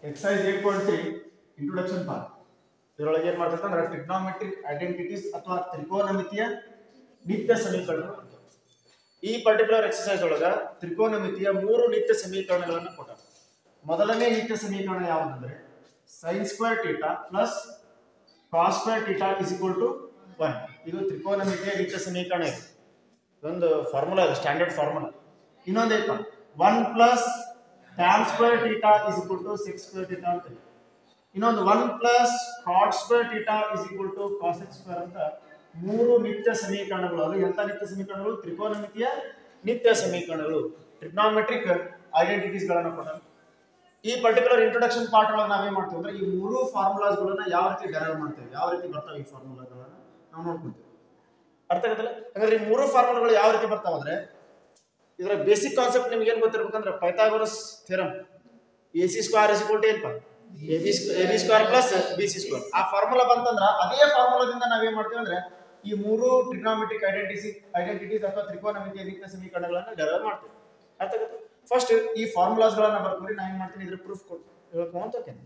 Exercise eight point three introduction part ಇದರೊಳಗೆ ಏನ್ ಮಾಡ್ತಾರೆ ಅಂದ್ರೆ ಟ್ರಿಗ್ನಾಮೆಟ್ರಿಕ್ ಐಡೆಂಟಿಟೀಸ್ ಅಥವಾ ತ್ರಿಕೋನಮಿತಿಯ ನಿತ್ಯ ಸಮೀಕರಣಗಳು ಅಂತ. ಈ ಪರ್ಟಿಕ್ಯುಲರ್ ಎಕ್ಸಸೈಸ್ ಒಳಗ ತ್ರಿಕೋನಮಿತಿಯ ಮೂರು ನಿತ್ಯ ಸಮೀಕರಣಗಳನ್ನು ಕೊಟ್ಟ ಮೊದಲನೇ ನಿತ್ಯ ಸಮೀಕರಣ ಯಾವುದಂದ್ರೆ sine square theta plus cos square theta is equal to one ಇದು ತ್ರಿಕೋನಮಿತಿಯ ನಿತ್ಯ ಸಮೀಕರಣ ಇದೆ ಇದೊಂದು ಫಾರ್ಮುಲಾ ಇದೆ ಸ್ಟ್ಯಾಂಡರ್ಡ್ ಫಾರ್ಮುಲಾ ಇನ್ನೊಂದು ಐತ one plus tan square theta is equal to sec square theta ಅಂತ ಇದೆ. ಇನ್ನೊಂದು one plus cot square theta is equal to cosec square ಅಂತ ಮೂರು ನಿತ್ಯ ಸಮೀಕರಣಗಳು ಅದು ಎಂತ ನಿತ್ಯ ಸಮೀಕರಣಗಳು ತ್ರಿಕೋನಮಿತಿಯ ನಿತ್ಯ ಸಮೀಕರಣಗಳು ಟ್ರಿಗ್ನಾಮೆಟ್ರಿಕ್ ಐಡೆಂಟಿಟೀಸ್ ಗಳನ್ನ ಕೊಟ್ಟ ಈ ಪರ್ಟಿಕ್ಯುಲರ್ ಇಂಟ್ರೊಡಕ್ಷನ್ ಪಾರ್ಟ್ ಒಳಗೆ ನಾವೇನ್ ಮಾಡ್ತೀವಿ ಅಂದ್ರೆ ಈ ಮೂರು ಫಾರ್ಮುಲಾಸ್ ಗಳನ್ನ ಯಾವ ರೀತಿ ಡೆರೈವ್ ಮಾಡ್ತೇವೆ ಯಾವ ರೀತಿ ಬರ್ತಾವೆ ಈ ಫಾರ್ಮುಲಾಗಳನ್ನ ನಾವು ನೋಡ್ಕೊಂತೀವಿ ಅರ್ಥ ಆಗತ್ತಲ್ಲ ಹಾಗಾದ್ರೆ ಈ ಮೂರು ಫಾರ್ಮುಲಾಗಳು ಯಾವ ರೀತಿ ಬರ್ತಾವ ಅಂದ್ರೆ ಇದರ ಬೇಸಿಕ್ ಕಾನ್ಸೆಪ್ಟ್ ನಿಮ್ಗೆ ಏನ್ ಗೊತ್ತಿರ್ಬೇಕಂದ್ರೆ Pythagoras theorem A C square is equal to ಏನಪ್ಪ A B A B square plus B C square ಆ ಫಾರ್ಮುಲಾ ಬಂತಂದ್ರ ಅದೇ ಫಾರ್ಮುಲಾದಿಂದ ನಾವೇನ್ ಮಾಡ್ತೀವಿ ಅಂದ್ರೆ ಈ ಮೂರು ಟ್ರಿಗ್ನಾಮೆಟ್ರಿಕ್ ಐಡೆಂಟಿಟಿ ಐಡೆಂಟಿಟೀಸ್ ಅಥವಾ ತ್ರಿಕೋನಮಿತಿಯ ನಿತ್ಯ ಸಮೀಕರಣಗಳನ್ನ ಡೆರೈವ್ ಮಾಡ್ತೀವಿ ಅರ್ಥ ಆಗುತ್ತೆ ಫಸ್ಟ್ ಈ ಫಾರ್ಮುಲಾಸ್ ಗಳನ್ನ ಬರ್ಕೊಂಡು ನಾ ಏನ್ ಮಾಡ್ತೀನಿ ಇದ್ರ ಪ್ರೂಫ್ ಕೊಟ್ಟು ಹೇಳ್ಕೊಂತ ಹೋಗ್ತೇನೆ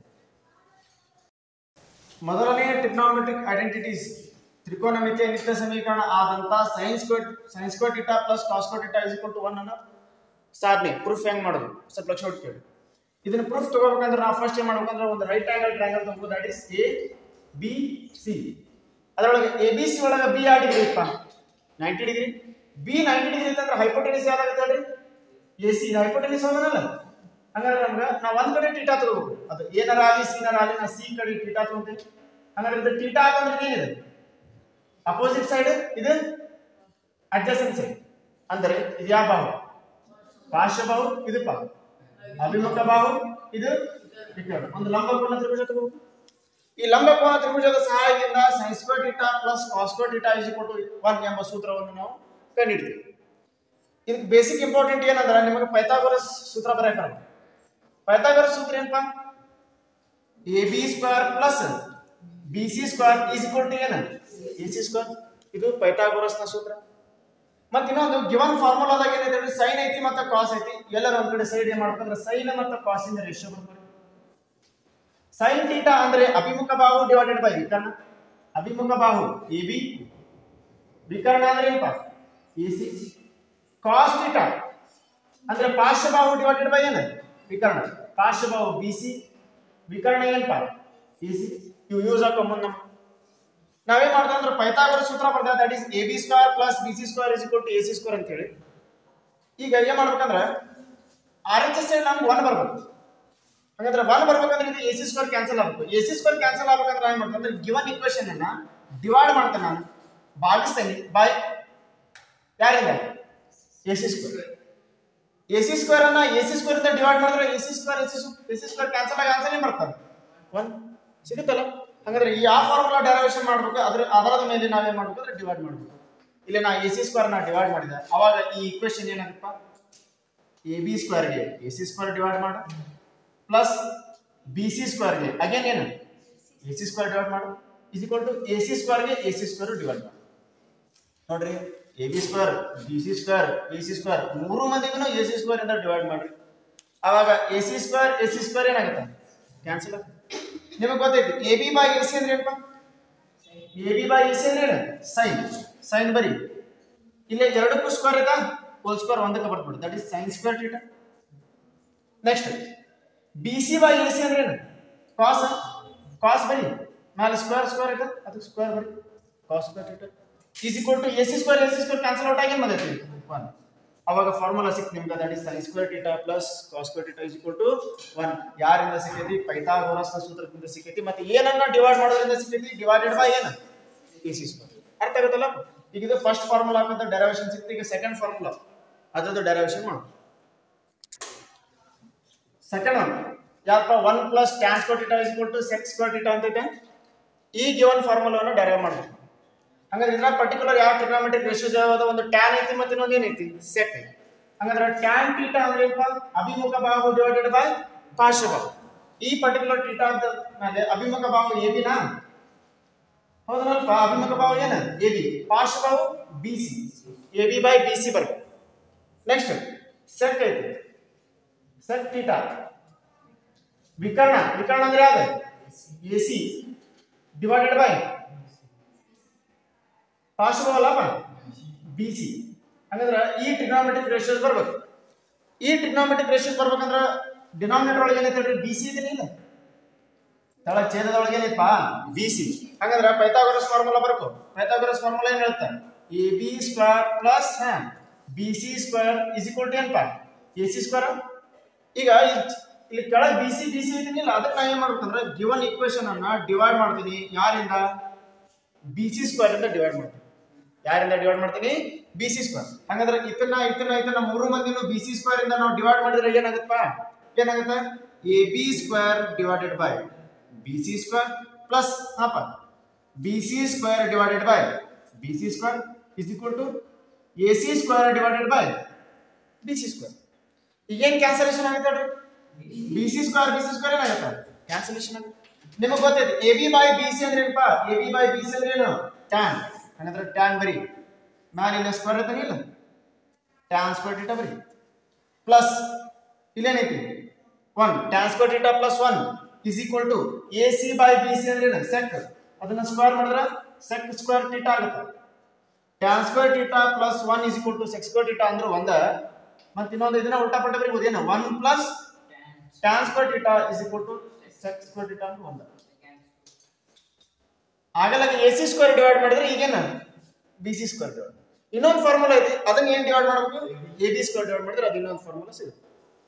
ಮೊದಲನೇ ಟ್ರಿಗ್ನಾಮೆಟ್ರಿಕ್ ಐಡೆಂಟಿಟೀಸ್ ತ್ರಿಕೋನಮಿತಿಯ ನಿತ್ಯ ಸಮೀಕರಣ ಆದಂತ sines square sines square theta plus cos square theta is to one ಅನ್ನ ಸಾಧನೆ ಪ್ರೂಫ್ ಹೆಂಗ್ ಮಾಡೋದು ಸ್ವಲ್ಪ ಲಕ್ಷ ಹೊಟ್ಟು ಕೇಳಿ ಇದನ್ನ ಪ್ರೂಫ್ ತಗೋಬೇಕಂದ್ರೆ ನಾವು ಫಸ್ಟ್ ಏನ್ ಮಾಡ್ಬೇಕಂದ್ರೆ ಒಂದು ರೈಟ್ ಆಂಗಲ್ ಟ್ರಯಾಂಗಲ್ ತಗೋದು that is A B C ಅದರೊಳಗೆ ಎ ಬಿ ಸಿ ಒಳಗೆ ಬಿ ಯಾವ ಡಿಗ್ರಿ ಇಪ್ಪ ninety degree B ninety degree ಇತ್ತಂದ್ರೆ ಹೈಪೋಟೆನಿಸ್ ಯಾವ್ದಾಗುತ್ತೆ ಹೇಳ್ರಿ ಎ ಸಿ ಹೈಪೋಟೆನಿಸ್ ಹೋಗೋದಲ್ಲ ಹಂಗಾದ್ರೆ ನಮ್ಗೆ ನಾವು ಒಂದ್ ಕಡೆ ಟೀಟಾ ತಗೋಬೇಕು ಅದು ಏನಾರ ಆಗಲಿ ಸಿನಾರ ಆಗಲಿ ನಾ ಸಿ ಕಡೆ ಟೀಟಾ ತಗೊಂತೀನಿ ಹಂಗಾದ್ರೆ ಇದು ಟೀಟಾ ಅಂತಂದ್ರೆ ಏನಿದೆ ಅಪೋಸಿಟ್ ಸೈಡ್ ಇದು ಅಡ್ಜಸೆಂಟ್ ಸೈಡ್ ಅಂದರೆ ಇದು ಯಾವ ಬಾಹು ಪಾರ್ಶ್ವ ಬಾಹು ಇದು ಪಾ ಅಭಿಮುಖ ಬಾಹು ಇದು ವಿಕರ್ಣ ಒಂದು ಲಂಬಕೋನ ತ್ರಿಭುಜ ತಗೋಬೇಕು ಈ ಲಂಬಕೋನ ತ್ರಿಭುಜದ ಸಹಾಯದಿಂದ sin square theta plus cos square theta is equal to 1 ಎಂಬ ಸೂತ್ರವನ್ನು ನಾವು ಕಂಡುಹಿಡಿತೀವಿ ಇದಕ್ಕೆ ಬೇಸಿಕ್ ಇಂಪಾರ್ಟೆಂಟ್ ಏನಂದ್ರೆ ನಿಮಗೆ ಪೈಥಾಗೋರಸ್ ಸೂತ್ರ ಬರೆಯಕ್ಕೆ ಪೈಥಾಗೋರಸ್ ಸೂತ್ರ ಏನಪ್ಪ A B square plus B C square is equal to ಏನು ಎ ಸಿ ಸ್ಕ್ವೇರ್ ಇದು ಪೈಥಾಗೋರಸ್ನ ಸೂತ್ರ ಮತ್ತೆ ಇನ್ನೊಂದು ಗಿವನ್ ಫಾರ್ಮುಲಾದಾಗ ಏನಿದೆ ಸೈನ್ ಐತಿ ಮತ್ತೆ ಕಾಸ್ ಐತಿ ಎಲ್ಲರೂ ಒಂದ್ ಕಡೆ ಸೈಡ್ ಏನ್ ಮಾಡ್ಬೇಕಂದ್ರೆ ಸೈನ್ ಮತ್ತೆ ಕಾಸ್ ಇಂದ ರೇಷಿಯೋ ಬರ್ಬೇಕು ಸೈನ್ ಟೀಟಾ ಅಂದ್ರೆ ಅಭಿಮುಖ ಬಾಹು ಡಿವೈಡೆಡ್ ಬೈ ವಿಕರ್ಣ ಅಭಿಮುಖ ಬಾಹು ಎ ಬಿ ವಿಕರ್ಣ ಅಂದ್ರೆ ಏನಪ್ಪ ಎ ಸಿ ಕಾಸ್ ಟೀಟಾ ಅಂದ್ರೆ ಪಾರ್ಶ್ವ ಬಾಹು ಡಿವೈಡೆಡ್ ಬೈ ಏನು ವಿಕರ್ಣ ಪಾರ್ಶ್ವ ಬಾಹು ಬಿ ಸಿ ವಿಕರ್ಣ ಏನಪ್ಪ ಎ ಸಿ ಇವು ಯೂಸ್ ಹಾಕೋ ಮುಂದೆ ನಾವೇನ್ ಮಾಡ್ತಾ ಅಂದ್ರೆ ಪೈಥಾಗೋರ ಸೂತ್ರ ಬರ್ದ that is A B square plus B C square is equal to A C square ಅಂತ ಹೇಳಿ ಈಗ ಏನ್ ಮಾಡ್ಬೇಕಂದ್ರೆ ಆರ್ ಎಚ್ ಎಸ್ ಸೈಡ್ ನಮ್ಗೆ ಒನ್ ಬರ್ಬೇಕು ಹಾಗಾದ್ರೆ ಒನ್ ಬರ್ಬೇಕಂದ್ರೆ ಇದು ಎ ಸಿ ಸ್ಕ್ವೇರ್ ಕ್ಯಾನ್ಸಲ್ ಆಗ್ಬೇಕು ಎ ಸಿ ಸ್ಕ್ವೇರ್ ಕ್ಯಾನ್ಸಲ್ ಆಗ್ಬೇಕಂದ್ರೆ ಏನ್ ಮಾಡ್ತಾರೆ ಅಂದ್ರೆ ಗಿವನ್ ಇಕ್ವೇಶನ್ ಅನ್ನ ಡಿವೈಡ್ ಮಾಡ್ತೇನೆ ನಾನು ಭಾಗಿಸ್ತೇನೆ ಬೈ ಯಾರಿಂದ A C square A C square ಅನ್ನ ಎ ಸಿ ಸ್ಕ್ವೇರ್ ಇಂದ ಡಿವೈಡ್ ಮಾಡಿದ್ರೆ A C square A C A C square cancel ಆಗಿ ಆನ್ಸರ್ ಏನ್ ಬರ್ತದೆ ಒನ್ ಸಿಗುತ್ತಲ್ಲ ಹಾಗಾದ್ರೆ ಈ ಯಾವ ಫಾರ್ಮುಲಾ ಡೆರವೇಷನ್ ಮಾಡ್ಬೇಕು ಅದ್ರ ಅದರದ ಮೇಲೆ ನಾವೇನ್ ಮಾಡ್ಬೇಕು ಅಂದ್ರೆ ಡಿವೈಡ್ ಮಾಡ್ಬೇಕು ಇಲ್ಲಿ ನಾ ಎ ಸಿ ಸ್ಕ್ವೇರ್ ನ ಡಿವೈಡ್ ಮಾಡಿದೆ ಅವಾಗ ಈ ಇಕ್ವೇಶನ್ ಏನಾಗಪ್ಪ ಎ ಬಿ ಸ್ಕ್ವೇರ್ಗೆ ಎ ಸಿ ಸ್ಕ್ವೇರ್ ಡಿವೈಡ್ ಮಾಡು ಪ್ಲಸ್ ಬಿ ಸಿ ಸ್ಕ್ವೇರ್ಗೆ ಅಗೇನ್ ಏನು ಎ ಸಿ ಸ್ಕ್ವೇರ್ ಡಿವೈಡ್ ಮಾಡು is equal to A C ಸ್ಕ್ವೇರ್ಗೆ ಎ ಸಿ ಸ್ಕ್ವೇರ್ ಡಿವೈಡ್ ಮಾಡು ನೋಡ್ರಿ A B square B C square A C square ಮೂರು ಮಂದಿಗೂ ಎ ಸಿ ಸ್ಕ್ವೇರ್ ಇಂದ ಡಿವೈಡ್ ಮಾಡ್ರಿ ಅವಾಗ A C square A C square ಏನಾಗುತ್ತೆ ಕ್ಯಾನ್ಸಲ್ ನಿಮಗೆ ಗೊತ್ತೈತಿ A B by A C ಅಂದ್ರೆ ಏನಪ್ಪ A B by A C ಅಂದ್ರೆ ಏನು ಸೈನ್ ಸೈನ್ ಬರಿ ಇಲ್ಲಿ ಎರಡಕ್ಕೂ ಸ್ಕ್ವೇರ್ ಐತಾ ಹೋಲ್ ಸ್ಕ್ವೇರ್ ಒಂದಕ್ಕೆ ಬರ್ಬಿಡು that is sine square theta next B C by A C ಅಂದ್ರೆ ಏನು ಕಾಸ್ ಕಾಸ್ ಬರಿ ಮೇಲೆ ಸ್ಕ್ವೇರ್ ಸ್ಕ್ವೇರ್ ಐತೆ ಅದಕ್ಕೆ ಸ್ಕ್ವೇರ್ ಬರಿ cos square theta is equal to A C square A C square cancel out ಆಗಿ ಬಂದೈತಿ ಒನ್ ಅವಾಗ ಫಾರ್ಮುಲಾ ಸಿಕ್ತು ನಿಮ್ಗೆ that is sine square theta plus cos square theta is equal to one ಯಾರಿಂದ ಸಿಕ್ಕೈತಿ ಪೈಥಾಗೋರಸ್ನ ಸೂತ್ರದಿಂದ ಸಿಕ್ಕೈತಿ ಮತ್ತೆ ಏನನ್ನ ಡಿವೈಡ್ ಮಾಡೋದ್ರಿಂದ ಸಿಕ್ಕೈತಿ ಡಿವೈಡೆಡ್ ಬೈ ಏನು ಎ ಸಿ ಸ್ಕ್ವೇರ್ ಅರ್ಥ ಆಗುತ್ತಲ್ಲ ಈಗ ಇದು ಫಸ್ಟ್ ಫಾರ್ಮುಲಾ ಹಾಕಂತ ಡೆರವೇಷನ್ ಸಿಕ್ತು ಈಗ ಸೆಕೆಂಡ್ ಫಾರ್ಮುಲಾ ಅದ್ರದ್ದು ಡೆರವೇಷನ್ ಮಾಡು ಸೆಕೆಂಡ್ ಒನ್ ಯಾಕಪ್ಪ one plus tan square theta is equal to sec square theta ಅಂತ ಐತೆ ಈ ಗಿವನ್ ಫಾರ್ಮುಲಾವನ್ನು ಡೆರೈವ್ ಮಾಡಬೇಕು ಹಂಗಾದ್ರೆ ಇದ್ರಾಗ ಪರ್ಟಿಕ್ಯುಲರ್ ಯಾವ ಟ್ರಿಗ್ನಾಮೆಟ್ರಿಕ್ ರೇಷಿಯೋಸ್ ಯಾವ್ದು ಒಂದು ಟ್ಯಾನ್ ಐತಿ ಮತ್ತೆ ಇನ್ನೊಂದು ಏನೈತಿ ಸೆಕ್ ಐತಿ ಹಂಗಂದ್ರೆ ಟ್ಯಾನ್ ಟೀಟಾ ಅಂದ್ರೆ ಏನಪ್ಪ ಅಭಿಮುಖ ಬಾಹು ಡಿವೈಡೆಡ್ ಬೈ ಪಾರ್ಶ್ವ ಬಾಹು ಈ ಪರ್ಟಿಕ್ಯುಲರ್ ಟೀಟಾ ಅಂತ ಮೇಲೆ ಅಭಿಮುಖ ಬಾಹು ಎ ಬಿನ ಹೌದನಲ್ಪ ಅಭಿಮುಖ ಬಾಹು ಏನು ಎ ಬಿ ಪಾರ್ಶ್ವ ಬಾಹು B C A B by B C ಬರ್ಬೇಕು ನೆಕ್ಸ್ಟ್ ಸೆಕ್ ಐತಿ ಸೆಕ್ ಟೀಟಾ ವಿಕರ್ಣ ವಿಕರ್ಣ ಅಂದ್ರೆ ಯಾವ್ದು ಎ ಸಿ ಡಿವೈಡೆಡ್ ಬೈ ಪಾರ್ಶ್ವವಲ್ಲಪ್ಪ ಬಿ ಸಿ ಹಂಗಂದ್ರೆ ಈ ಟ್ರಿಗ್ನಾಮೆಟ್ರಿಕ್ ರೇಷಿಯೋಸ್ ಬರ್ಬೇಕು ಈ ಟ್ರಿಗ್ನಾಮೆಟ್ರಿಕ್ ರೇಷಿಯೋಸ್ ಬರ್ಬೇಕಂದ್ರ ಡಿನಾಮಿನೇಟರ್ ಒಳಗೆ ಏನೈತೆ ಹೇಳ್ರಿ ಬಿ ಸಿ ಇದೀನಿ ಇಲ್ಲ ತಳ ಛೇದದೊಳಗೆ ಏನೈತಪ್ಪ ಬಿ ಸಿ ಹಂಗಂದ್ರ ಪೈಥಾಗೋರಸ್ ಫಾರ್ಮುಲಾ ಬರ್ಬೇಕು ಪೈಥಾಗೋರಸ್ ಫಾರ್ಮುಲಾ ಏನ್ ಹೇಳುತ್ತೆ A B square plus B C square is equal to ಏನಪ್ಪ ಎ ಸಿ ಸ್ಕ್ವೇರ್ ಈಗ ಇಲ್- ಇಲ್ಲಿ ಕೆಳಗೆ ಬಿ ಸಿ ಬಿ ಸಿ ಇದೀನಿಲ್ಲ ಅದಕ್ಕೆ ನಾ ಏನ್ ಮಾಡ್ಬೇಕಂದ್ರೆ ಗಿವನ್ ಈಕ್ವೇಶನ್ ಅನ್ನ ಡಿವೈಡ್ ಮಾಡ್ತೀನಿ ಯಾರಿಂದ ಬಿ ಸಿ ಸ್ಕ್ವೇರ್ ಇಂದ ಡಿವೈಡ್ ಮಾಡ್ತೀನಿ ಯಾರಿಂದ ಡಿವೈಡ್ ಮಾಡ್ತೀನಿ ಬಿ ಸಿ ಸ್ಕ್ವೇರ್ ಹಂಗಂದ್ರೆ ಇದನ್ನ ಇದನ್ನ ಇದನ್ನ ಮೂರು ಮಂದಿನು ಬಿ ಸಿ ಸ್ಕ್ವೇರ್ ಇಂದ ನಾವು ಡಿವೈಡ್ ಮಾಡಿದ್ರೆ ಏನಾಗುತ್ತಪ್ಪ ಏನಾಗುತ್ತೆ A B square divided by B C square plus ಹಾಪ B C square divided by B C square is equal to A C square divided by B C square ಈಗೇನ್ cancellation ಆಗುತ್ತೆ ನೋಡ್ರಿ B C square B C square ಏನಾಗುತ್ತೆ cancellation ಆಗುತ್ತೆ ನಿಮಗೆ ಗೊತ್ತೈತಿ A B by B C ಅಂದ್ರೆ ಏನಪ್ಪ A B by B C ಅಂದ್ರೆ ಏನು ಟ್ಯಾನ್ ಹಂಗಂದ್ರೆ ಟ್ಯಾನ್ ಬರಿ ಮ್ಯಾಲಿನ ಸ್ಕ್ವೇರ್ ಇರ್ತಾನೆ ಇಲ್ಲ ಟ್ಯಾನ್ ಸ್ಕ್ವೇರ್ ಟೀಟಾ ಬರಿ ಪ್ಲಸ್ ಇಲ್ಲೇನೈತಿ one tan square theta plus one is equal to A C by B C ಅಂದ್ರೆ ಏನು ಸೆಕ್ ಅದನ್ನ ಸ್ಕ್ವೇರ್ ಮಾಡಿದ್ರೆ ಸೆಕ್ ಸ್ಕ್ವೇರ್ ಟೀಟಾ ಆಗುತ್ತೆ tan square theta plus one is equal to sec square theta ಅಂದ್ರೆ ಒಂದ ಮತ್ತೆ ಇನ್ನೊಂದು ಇದನ್ನ ಉಲ್ಟಾ ಪಲ್ಟಾ ಬರೀಬಹುದು ಏನು one plus tan square theta is equal to sec square theta ಅಂದ್ರೆ ಒಂದ ಆಗಲ್ಲ ಎ ಸಿ ಸ್ಕ್ವೇರ್ ಡಿವೈಡ್ ಮಾಡಿದ್ರೆ ಈಗೇನು ಬಿ ಸಿ ಸ್ಕ್ವೇರ್ ಡಿವೈಡ್ ಇನ್ನೊಂದು ಫಾರ್ಮುಲಾ ಐತಿ ಅದನ್ನ ಏನ್ ಡಿವೈಡ್ ಮಾಡಬೇಕು ಎ ಬಿ ಸ್ಕ್ವೇರ್ ಡಿವೈಡ್ ಮಾಡಿದ್ರೆ ಅದು ಇನ್ನೊಂದು ಫಾರ್ಮುಲಾ ಸಿಗುತ್ತೆ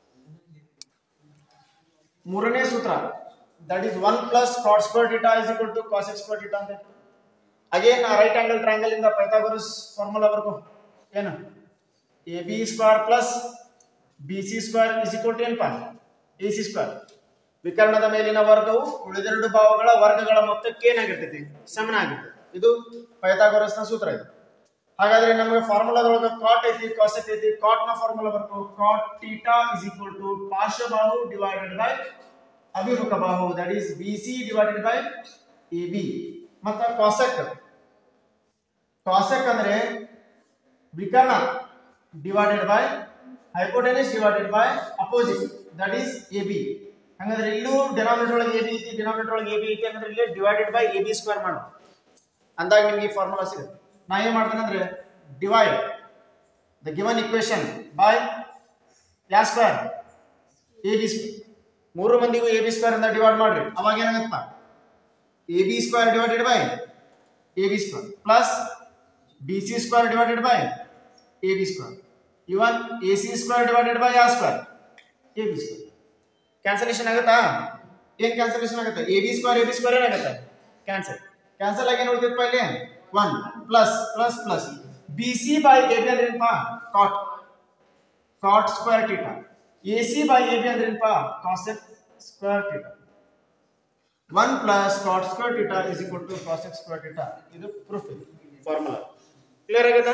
ಮೂರನೇ ಸೂತ್ರ that is one plus cot square theta is equal to cosec square theta ಅಂತ ಅಗೇನ್ ರೈಟ್ ಆಂಗಲ್ ಟ್ರಯಾಂಗಲ್ ಇಂದ ಪೈಥಾಗೋರಸ್ ಫಾರ್ಮುಲಾ ಬರ್ಕೋ ಏನು A B square plus B C square is equal to ಏನಪ್ಪ A C square ವಿಕರ್ಣದ ಮೇಲಿನ ವರ್ಗವು ಉಳಿದೆರಡು ಭಾವಗಳ ವರ್ಗಗಳ ಮೊತ್ತಕ್ಕೆ ಏನಾಗಿರ್ತೈತಿ ಸಮನ ಆಗಿರ್ತೈತಿ ಇದು ಪೈಥಾಗೋರಸ್ನ ಸೂತ್ರ ಇದು ಹಾಗಾದ್ರೆ ನಮಗೆ ಫಾರ್ಮುಲಾದೊಳಗೆ ಕಾಟ್ ಐತಿ ಕಾಸೆಟ್ ಐತಿ ಕಾಟ್ ನ ಫಾರ್ಮುಲಾ ಬರ್ತು cot theta is equal to ಪಾರ್ಶ್ವಬಾಹು ಡಿವೈಡೆಡ್ ಬೈ ಅಭಿಮುಖ ಬಾಹು that is B C divided by A B ಮತ್ತ ಕಾಸೆಕ್ ಕಾಸೆಕ್ ಅಂದ್ರೆ ವಿಕರ್ಣ divided by hypotenuse divided by opposite that is A B ಹಂಗಂದ್ರೆ ಇಲ್ಲೂ ಡಿನಾಮಿನೇಟರ್ ಒಳಗೆ ಎ ಬಿ ಐತಿ ಡಿನಾಮಿನೇಟರ್ ಒಳಗೆ ಎ ಬಿ ಐತಿ ಅಂದ್ರೆ ಇಲ್ಲಿ divided by A B square ಮಾಡು ಅಂದಾಗ ನಿಮಗೆ ಫಾರ್ಮುಲಾ ಸಿಗುತ್ತೆ ನಾ ಏನ್ ಮಾಡ್ತೇನೆ ಅಂದ್ರೆ divide the given equation by ಯಾ ಸ್ಕ್ವೇರ್ ಎ ಬಿ ಸ್ಕ್ವೇರ್ ಮೂರು ಮಂದಿಗೂ ಎ ಬಿ ಸ್ಕ್ವೇರ್ ಇಂದ ಡಿವೈಡ್ ಮಾಡ್ರಿ ಅವಾಗ ಏನಾಗತ್ತ A B square divided by A B square plus B C square divided by A B square ಇವನ್ A C square divided by ಆ square A B square cancellation ಆಗುತ್ತಾ ಏನ್ cancellation ಆಗುತ್ತೆ A B square A B square ಏನಾಗುತ್ತೆ cancel cancel ಆಗಿ ಏನು ಉಳಿತೈತಪ್ಪ ಇಲ್ಲಿ one plus plus plus B C by A B ಅಂದ್ರೆ ಏನಪ್ಪ cot cot square theta A C by A B ಅಂದ್ರೆ ಏನಪ್ಪ cosec square theta one plus cot square theta is equal to cosec square theta ಇದು proof formula clear ಆಗುತ್ತಾ